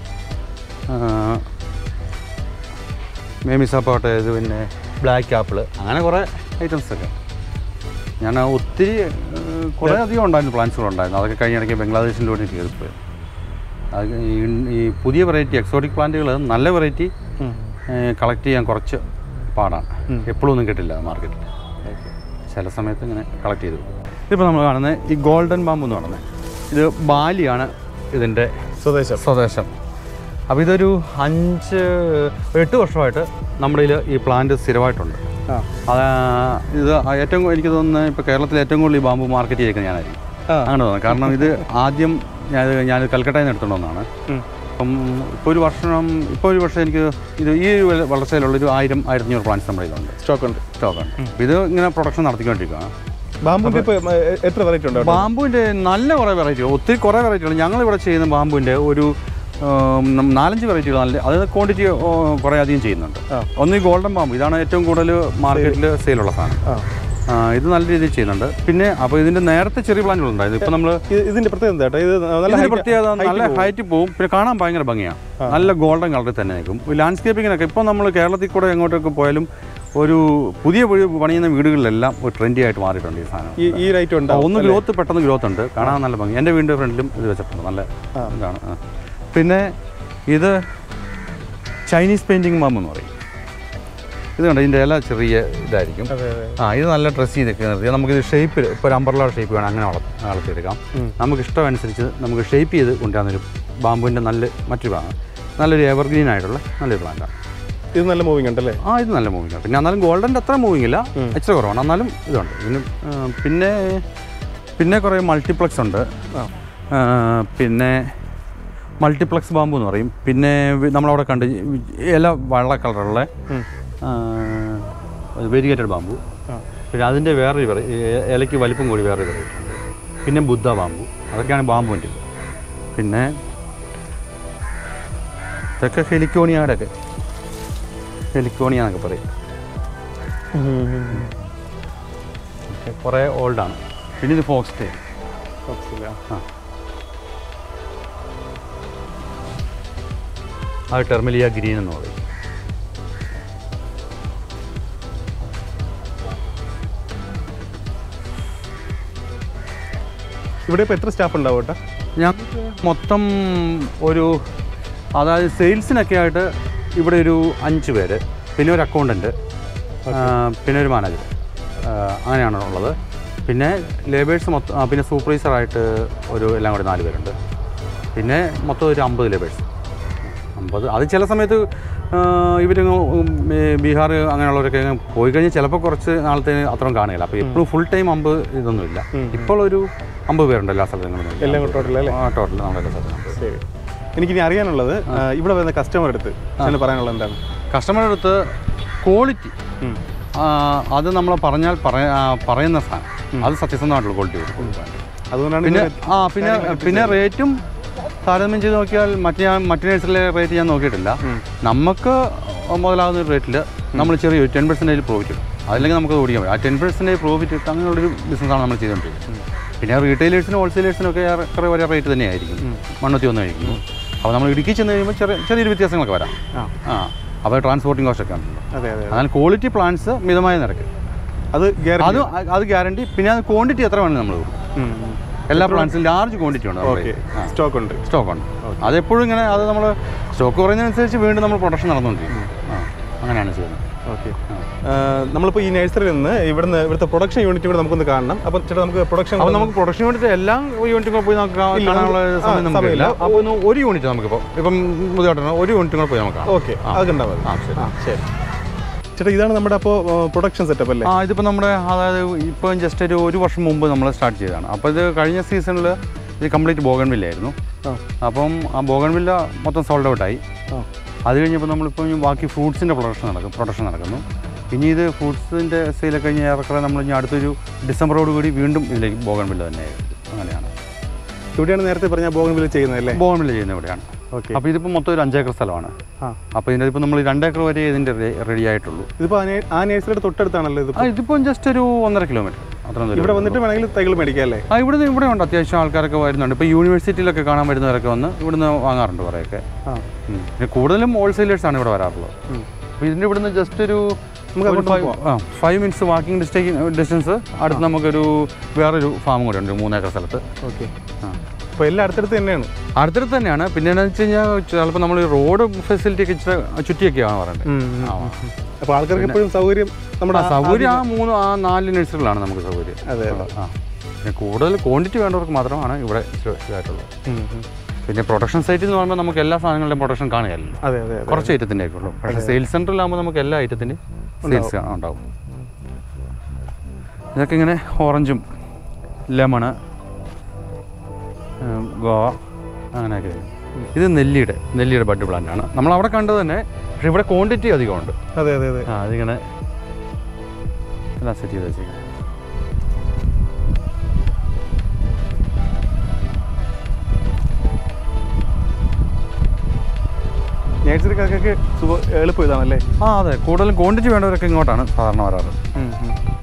S2: മേമി സപ്പോർട്ട് ഇത് പിന്നെ ബ്ലാക്ക് ആപ്പിൾ അങ്ങനെ കുറേ ഐറ്റംസ് ഒക്കെ ഞാൻ ഒത്തിരി ആ, കുറേ അധികം ഉണ്ടായിരുന്നു പ്ലാന്റ്സുകളുണ്ടായിരുന്നു അതൊക്കെ കഴിഞ്ഞിടയ്ക്ക് ബംഗ്ലാദേശിലൂടെ കയറിപ്പോയി അത് ഈ ഈ പുതിയ വെറൈറ്റി എക്സോട്ടിക് പ്ലാന്റുകൾ നല്ല വെറൈറ്റി കളക്ട് ചെയ്യാൻ കുറച്ച് പാടാണ് എപ്പോഴും ഒന്നും കിട്ടില്ല മാർക്കറ്റിൽ ചില സമയത്ത് ഇങ്ങനെ കളക്ട് ചെയ്തു ഇതിപ്പോൾ നമ്മൾ കാണുന്നത് ഈ ഗോൾഡൻ ബാമ്പ് എന്ന് പറയുന്നത് ഇത് ബാലിയാണ് ഇതിൻ്റെ
S1: സ്വദേശം
S2: സ്വദേശം അപ്പോൾ ഇതൊരു അഞ്ച് എട്ട് വർഷമായിട്ട് നമ്മുടെ ഇതിൽ ഈ പ്ലാന്റ് സ്ഥിരമായിട്ടുണ്ട്
S1: ആ
S2: അത് ഇത് ഏറ്റവും എനിക്ക് തോന്നുന്നത് ഇപ്പോൾ കേരളത്തിൽ ഏറ്റവും കൂടുതൽ ഈ ബാമ്പു മാർക്കറ്റ് ചെയ്തേക്കുന്നത് ഞാനായിരിക്കും
S1: ആ.
S2: അങ്ങനെ തോന്നുന്നു കാരണം ഇത് ആദ്യം ഞാൻ ഞാൻ കൽക്കട്ടയിൽ നിന്ന് എടുത്തുകൊണ്ട് വന്നതാണ്
S1: ഉം.
S2: അപ്പം ഇപ്പോൾ ഒരു വർഷം ഇപ്പോൾ ഒരു വർഷം എനിക്ക് ഇത് ഈ ഒരു വളർച്ചയിലുള്ള ഒരു ആയിരം ആയിരത്തി അഞ്ഞൂറ് പ്ലാന്റ്സ് നമ്മുടെ ഇതിലുണ്ട്
S1: സ്റ്റോക്ക് ഉണ്ട്
S2: സ്റ്റോക്കുണ്ട് അപ്പോൾ ഇത് ഇങ്ങനെ പ്രൊഡക്ഷൻ നടത്തിക്കൊണ്ടിരിക്കുകയാണ്
S1: ബാമ്പുക്ക് ഇപ്പോൾ എത്ര വെറൈറ്റി ഉണ്ട് അവിടെ?
S2: ബാമ്പുവിൻ്റെ നല്ല കുറേ വെറൈറ്റികൾ ഒത്തിരി കുറേ വെറൈറ്റികൾ ഞങ്ങളിവിടെ ചെയ്യുന്ന ബാമ്പുവിൻ്റെ ഒരു ഉം, നം- നാലഞ്ച് വെറൈറ്റികൾ നല്ല അത് ക്വാണ്ടിറ്റി കുറേ അധികം ചെയ്യുന്നുണ്ട്
S1: ആ.
S2: ഒന്ന് ഈ ഗോൾഡൻ ബാമ്പ് ഇതാണ് ഏറ്റവും കൂടുതൽ മാർക്കറ്റിൽ സെയിലുള്ള സാധനം
S1: ആ
S2: ആ, ഇത് നല്ല രീതിയിൽ ചെയ്യുന്നുണ്ട് പിന്നെ അപ്പോൾ ഇതിൻ്റെ നേരത്തെ ചെറിയ പ്ലാന്റുകൾ ഉണ്ടായിരുന്നു ഇപ്പോൾ നമ്മൾ
S1: ഇത് ഇതിന്റെ പ്രത്യേകത എന്താ കേട്ടോ ഇത് നല്ല
S2: ഇതിന്റെ
S1: height-
S2: പ്രത്യേകത
S1: height
S2: നല്ല
S1: പോകും.
S2: ഹൈറ്റ് പോവും പിന്നെ കാണാൻ ഭയങ്കര ഭംഗിയാണ് നല്ല ഗോൾഡൻ കളറിൽ തന്നെ നിൽക്കും ലാൻഡ്സ്കേപ്പിങ്ങിനൊക്കെ ഇപ്പോൾ നമ്മൾ കേരളത്തിൽ കൂടെ എങ്ങോട്ടൊക്കെ പോയാലും ഒരു പുതിയ വീട് പണിയുന്ന വീടുകളിലെല്ലാം ഒരു ട്രെൻഡി ആയിട്ട് മാറിയിട്ടുണ്ട് ഈ സാധനം
S1: ഈ ഈ റൈറ്റ്
S2: ആ,
S1: ഉണ്ടാവും
S2: ഒന്ന് ഗ്രോത്ത് പെട്ടെന്ന് ഗ്രോത്ത് ഉണ്ട് കാണാൻ നല്ല ഭംഗി എൻ്റെ വീടിൻ്റെ ഫ്രണ്ടിലും ഇത് വെച്ചിട്ടുണ്ട് നല്ല ഇതാണ് ആ. പിന്നെ ഇത് ചൈനീസ് പെയിൻറ്റിങ് ബാമ്പ് എന്ന് പറയും ഇത് കണ്ടോ ഇതിൻ്റെ ഇല ചെറിയ ഇതായിരിക്കും
S1: അതെ അതെ
S2: ആ ഇത് നല്ല ഡ്രസ്സ് ചെയ്തൊക്കെ നിർത്തി നമുക്കിത് ഷേപ്പിൽ ഇപ്പോൾ ഒരു അമ്പർല ഷേപ്പ് വേണം അങ്ങനെ വളർത്തി വളർത്തിയെടുക്കാം നമുക്ക് ഇഷ്ടമനുസരിച്ച് നമുക്ക് ഷേപ്പ് ചെയ്ത് കൊണ്ടുവന്നൊരു ബാമ്പുവിൻ്റെ നല്ല മറ്റൊരു പ്ലാൻ നല്ലൊരു എവർഗ്രീൻ ആയിട്ടുള്ള നല്ലൊരു പ്ലാന്റാണ്
S1: ഇത് നല്ല മൂവിങ് ഉണ്ടല്ലേ
S2: ആ ഇത് നല്ല മൂവിങ് ആണ് പിന്നെ എന്നാലും ഗോൾഡൻ്റെ അത്ര മൂവിങ് ഇല്ല ഇച്ചിരി കുറവാണ് എന്നാലും ഇതുണ്ട് ഇതിന് ആ, പിന്നെ പിന്നെ കുറേ മൾട്ടിപ്ലക്സ് ഉണ്ട്
S1: ആ
S2: ആ, പിന്നെ മൾട്ടിപ്ലക്സ് ബാമ്പു എന്ന് പറയും പിന്നെ വി- നമ്മളവിടെ കണ്ട് ഇല വെള്ള കളറുള്ള
S1: ഉം.
S2: വെരിഗേറ്റഡ് ബാമ്പു
S1: ആ
S2: പിന്നെ അതിൻ്റെ വേറൊരു വെറൈ ഇലയ്ക്ക് വലിപ്പം കൂടി വേറൊരു വെറൈറ്റി ഉണ്ട് പിന്നെ ബുദ്ധ ബാമ്പു അതൊക്കെയാണ് ബാമ്പുവിൻ്റെ പിന്നെ ഇതൊക്കെ ഹെലിക്കോണിയാടെ ഒക്കെ ഹെലിക്കോണിയ എന്നൊക്കെ പറയും ഒക്കെ കുറേ ഓൾഡാണ് പിന്നെ ഇത് ഫോക്സ് ടേ
S1: കുഴപ്പമില്ല.
S2: ആ അത് ടെർമിലിയ ഗ്രീൻ എന്ന് പറയും
S1: ഇവിടെ ഇപ്പോൾ എത്ര സ്റ്റാഫ് ഉണ്ടാവും കേട്ടോ
S2: ഞങ്ങൾക്ക് മൊത്തം ഒരു അതായത് സെയിൽസിനൊക്കെ ആയിട്ട് ഇവിടെ ഒരു അഞ്ച് പേര് പിന്നെ ഒരു അക്കൗണ്ടൻറ്റ് പിന്നെ ഒരു മാനേജർ അങ്ങനെയാണ് ഉള്ളത് പിന്നെ ലേബേഴ്സ് മൊത്തം ആ, പിന്നെ സൂപ്പർവൈസറായിട്ട് ഒരു എല്ലാം കൂടി നാല് പേരുണ്ട് പിന്നെ മൊത്തം ഒരു അമ്പത് ലേബേഴ്സ് അമ്പത് അത് ചില സമയത്ത് ഇവർ ബീഹാർ അങ്ങനെയുള്ളവരൊക്കെ അങ്ങ് പോയി കഴിഞ്ഞാൽ ചിലപ്പോൾ കുറച്ച് നാളത്തേന് അത്രയും കാണുകയില്ല അപ്പോൾ എപ്പോഴും ഫുൾ ടൈം അമ്പത് ഇതൊന്നുമില്ല ഇപ്പോൾ ഒരു അമ്പത് പേരുണ്ട് എല്ലാ സ്ഥലത്തും
S1: എല്ലാം കൂടെ total അല്ലേ?
S2: ടോട്ടൽ നമ്മുടെ എല്ലാ സ്ഥലത്തും
S1: ശരി എനിക്കിനി അറിയാനുള്ളത് ആ, ഇവിടെ വരുന്ന കസ്റ്റമർ അടുത്ത് അതിന് പറയാനുള്ളത് എന്താണ്
S2: കസ്റ്റമറുടെ അടുത്ത് ക്വാളിറ്റി അത് നമ്മൾ പറഞ്ഞാൽ പറയ- ആ, പറയുന്ന സാധനം അത് സത്യസന്ധമായിട്ടുള്ള ക്വാളിറ്റി കൊടുക്കും
S1: അതുകൊണ്ടാണ്
S2: പിന്നെ
S1: ഇത്
S2: ആ പിന്നെ പിന്നെ റേറ്റും താരതമ്യം ചെയ്ത് നോക്കിയാൽ മറ്റേ ഞാൻ മറ്റു നേഴ്സിലെ റേറ്റ് ഞാൻ നോക്കിയിട്ടില്ല നമുക്ക് മുതലാകുന്ന ഒരു റേറ്റിൽ നമ്മൾ ചെറിയ ടെൻ പെർസെൻറ്റേജ് പ്രോഫിറ്റ് കിട്ടും അതല്ലെങ്കിൽ നമുക്ക് അത് ഓടിക്കാൻ പറ്റും ആ ടെൻ പെർസെൻറ്റേജ് പ്രോഫിറ്റ് കിട്ടും അങ്ങനെയുള്ളൊരു ബിസിനസ്സാണ് നമ്മൾ ചെയ്തുകൊണ്ടിരിക്കുന്നത് പിന്നെ റീറ്റെയിലേഴ്സിനും ഹോൾസെയിലേഴ്സിനും ഒക്കെ ഏറെ ഒരേ റേറ്റ് തന്നെയായിരിക്കും മണ്ണുത്തി വന്നു കഴിക്കുമ്പോൾ അപ്പോൾ നമ്മൾ ഇടുക്കി ചെന്ന് കഴിയുമ്പോൾ ചെറിയ ചെറിയൊരു വ്യത്യാസങ്ങളൊക്കെ വരാം
S1: ആ
S2: ആ അപ്പോൾ ട്രാൻസ്പോർട്ടിംഗ് കോസ്റ്റ് ഒക്കെ ഉണ്ടല്ലോ
S1: അതെ അതെ
S2: എന്നാൽ ക്വാളിറ്റി പ്ലാന്റ്സ് മിതമായ നിരക്ക്
S1: അത് ഗ്യാരണ്ടി
S2: അത് അത് ഗ്യാരണ്ടി പിന്നെ അത് ക്വാണ്ടിറ്റി എത്ര വേണം നമ്മൾ കൊടുക്കും എല്ലാ പ്ലാന്റ്സും ലാർജ് ക്വാണ്ടിറ്റി ഉണ്ട്
S1: ഓക്കെ സ്റ്റോക്ക് ഉണ്ട്
S2: സ്റ്റോക്ക് ഉണ്ട് അതെപ്പോഴും ഇങ്ങനെ അത് നമ്മൾ സ്റ്റോക്ക് കുറയുന്നതനുസരിച്ച് വീണ്ടും നമ്മൾ പ്രൊഡക്ഷൻ നടന്നുകൊണ്ടിരിക്കും ആ അങ്ങനെയാണ് ചെയ്യുന്നത്
S1: ഓക്കെ നമ്മളിപ്പോൾ ഈ നഴ്സറിയിൽ നിന്ന് ഇവിടുന്ന് ഇവിടുത്തെ പ്രൊഡക്ഷൻ യൂണിറ്റ് കൂടെ നമുക്കൊന്ന് കാണണം അപ്പം ചേട്ടാ നമുക്ക് പ്രൊഡക്ഷൻ
S2: അപ്പോൾ നമുക്ക് പ്രൊഡക്ഷൻ യൂണിറ്റ് എല്ലാം യൂണിറ്റും പോയി നമുക്ക് കാ-
S1: ഇല്ല,
S2: കാണാനുള്ള
S1: നമുക്ക്
S2: സമയം
S1: ആ,
S2: നമുക്കില്ല
S1: സമയമില്ല.
S2: അപ്പോൾ ഒന്ന് ഒരു യൂണിറ്റ് നമുക്കിപ്പോൾ ഇപ്പം പുതിയതായിട്ട് ഒരു യൂണിറ്റും കൂടെ പോയി നമുക്ക് കാണാം
S1: ഓക്കെ അത് കണ്ടാൽ മതി
S2: ആ ശരി
S1: ആ ശരി ചേട്ടാ ഇതാണ് നമ്മുടെ അപ്പോൾ പ്രൊഡക്ഷൻ സെറ്റപ്പ് അല്ലേ
S2: ആ ഇതിപ്പോൾ നമ്മുടെ അതായത് ഇപ്പം ജസ്റ്റ് ഒരു ഒരു വർഷം മുമ്പ് നമ്മൾ സ്റ്റാർട്ട് ചെയ്തതാണ് അപ്പോൾ ഇത് കഴിഞ്ഞ സീസണിൽ ഇത് കംപ്ലീറ്റ് ബോഗൺവില്ലായിരുന്നു
S1: ആ
S2: അപ്പം ആ ബോഗൺവില്ല മൊത്തം സോൾഡ് ഔട്ടായി
S1: ആ
S2: അത് കഴിഞ്ഞപ്പോൾ നമ്മളിപ്പോൾ ഇനി ബാക്കി ഫ്രൂട്ട്സിൻ്റെ പ്രൊഡക്ഷൻ നടക്കും പ്രൊഡക്ഷൻ നടക്കുന്നു ഇനി ഇത് ഫ്രൂട്ട്സിൻ്റെ സെയിലൊക്കെ കഴിഞ്ഞ് ഏറെക്കുറെ നമ്മൾ ഇനി അടുത്തൊരു ഡിസംബറോട് കൂടി വീണ്ടും ഇതിലേക്ക് ബോഗൺവില്ല തന്നെ അങ്ങനെയാണ്
S1: ഇവിടെയാണ് നേരത്തെ പറഞ്ഞ ബോഗൻ വില ചെയ്യുന്നത് അല്ലേ
S2: ബോഗൺവില്ല ചെയ്യുന്നത് ഇവിടെയാണ്
S1: ഓക്കെ
S2: അപ്പോൾ ഇതിപ്പോൾ മൊത്തം ഒരു അഞ്ചേക്കർ സ്ഥലമാണ്
S1: ആ
S2: അപ്പോൾ ഇതിൻ്റെ ഇപ്പോൾ നമ്മൾ രണ്ടേക്കർ വരെ ഇതിൻ്റെ റെഡി ആയിട്ടുള്ളൂ
S1: ഇതിപ്പോൾ ആ നേ- ആ നഴ്സറിയുടെ തൊട്ടടുത്താണല്ലോ ഇത്
S2: ആ ഇതിപ്പോൾ ജസ്റ്റ് ഒരു ഒന്നര കിലോമീറ്റർ അത്ര ദൂരം
S1: ഇവിടെ വന്നിട്ട് വേണമെങ്കിൽ തൈകൾ മേടിക്കാം അല്ലേ
S2: ആ ഇവിടുന്ന് ഇവിടെ ഉണ്ട് അത്യാവശ്യം ആൾക്കാരൊക്കെ വരുന്നുണ്ട് ഇപ്പോൾ യൂണിവേഴ്സിറ്റിയിലൊക്കെ കാണാൻ വരുന്നവരൊക്കെ വന്ന് ഇവിടുന്ന് വാങ്ങാറുണ്ട് കുറേയൊക്കെ
S1: ആ
S2: ഉം. പിന്നെ കൂടുതലും ഹോൾസെയിലേഴ്സ് ആണ് ഇവിടെ വരാറുള്ളത്
S1: ഉം.
S2: അപ്പോൾ ഇതിൻ്റെ ഇവിടുന്ന് ജസ്റ്റ് ഒരു
S1: നമുക്ക്
S2: ഒരു
S1: അങ്ങോട്ട്
S2: ഫൈവ് ആ five minutes walking distance distance അടുത്ത് നമുക്കൊരു വേറൊരു ഫാമും കൂടെ ഉണ്ട് ഒരു മൂന്നേക്കർ സ്ഥലത്ത്
S1: ഓക്കെ
S2: ആ
S1: അപ്പോൾ എല്ലാം അടുത്തടുത്ത് തന്നെയാണ്
S2: അടുത്തടുത്ത് തന്നെയാണ് പിന്നെ എന്താണെന്ന് വെച്ച് കഴിഞ്ഞാൽ ചിലപ്പോൾ നമ്മൾ റോഡ് ഫെസിലിറ്റി ഒക്കെ ഇച്ചിരി ചുറ്റിയൊക്കെയാണ് പറയുന്നത് ആ
S1: അപ്പോൾ ആൾക്കാർക്ക് എപ്പോഴും സൗകര്യം നമ്മുടെ
S2: ആ, സൗകര്യം ആ മൂന്ന് ആ നാല് നഴ്സറികളാണ് നമുക്ക് സൗകര്യം
S1: അതെ
S2: ആ പിന്നെ കൂടുതൽ ക്വാണ്ടിറ്റി വേണ്ടവർക്ക് മാത്രമാണ് ഇവിടെ ഇച്ചിരി ഇതായിട്ടുള്ളത്
S1: ഉം, ഉം.
S2: പിന്നെ പ്രൊഡക്ഷൻ സൈറ്റിൽ എന്ന് പറയുമ്പോൾ നമുക്ക് എല്ലാ സാധനങ്ങളുടെയും പ്രൊഡക്ഷൻ കാണുകയല്ലോ
S1: അതെ അതെ അതെ
S2: കുറച്ച് ഐറ്റത്തിൻ്റെ ഒക്കെ ഉള്ളൂ പക്ഷേ സെയിൽസ് സെൻറ്ററിലാകുമ്പോൾ നമുക്ക് എല്ലാ ഐറ്റത്തിൻ്റെയും സെയിൽസ് ഉണ്ടാവും ഇതൊക്കെ ഇങ്ങനെ ഓറഞ്ചും ലെമണ് ഗോവ അങ്ങനെയൊക്കെ ഇത് നെല്ലിയുടെ നെല്ലിയുടെ ബഡ് പ്ലാന്റ് ആണ് നമ്മൾ അവിടെ കണ്ടത് തന്നെ പക്ഷേ ഇവിടെ ക്വാണ്ടിറ്റി അധികമുണ്ട്
S1: അതെ അതെ അതെ
S2: ആ അതിങ്ങനെ എല്ലാം സെറ്റ് ചെയ്ത് വെച്ചേക്കാം
S1: നഴ്സറിക്കാർക്കൊക്കെ സുഖ എളുപ്പം ഇതാണല്ലേ
S2: ആ അതെ കൂടുതലും ക്വാണ്ടിറ്റി വേണ്ടവരൊക്കെ ഇങ്ങോട്ടാണ് സാധാരണ വരാറ്
S1: ഉം, ഉം.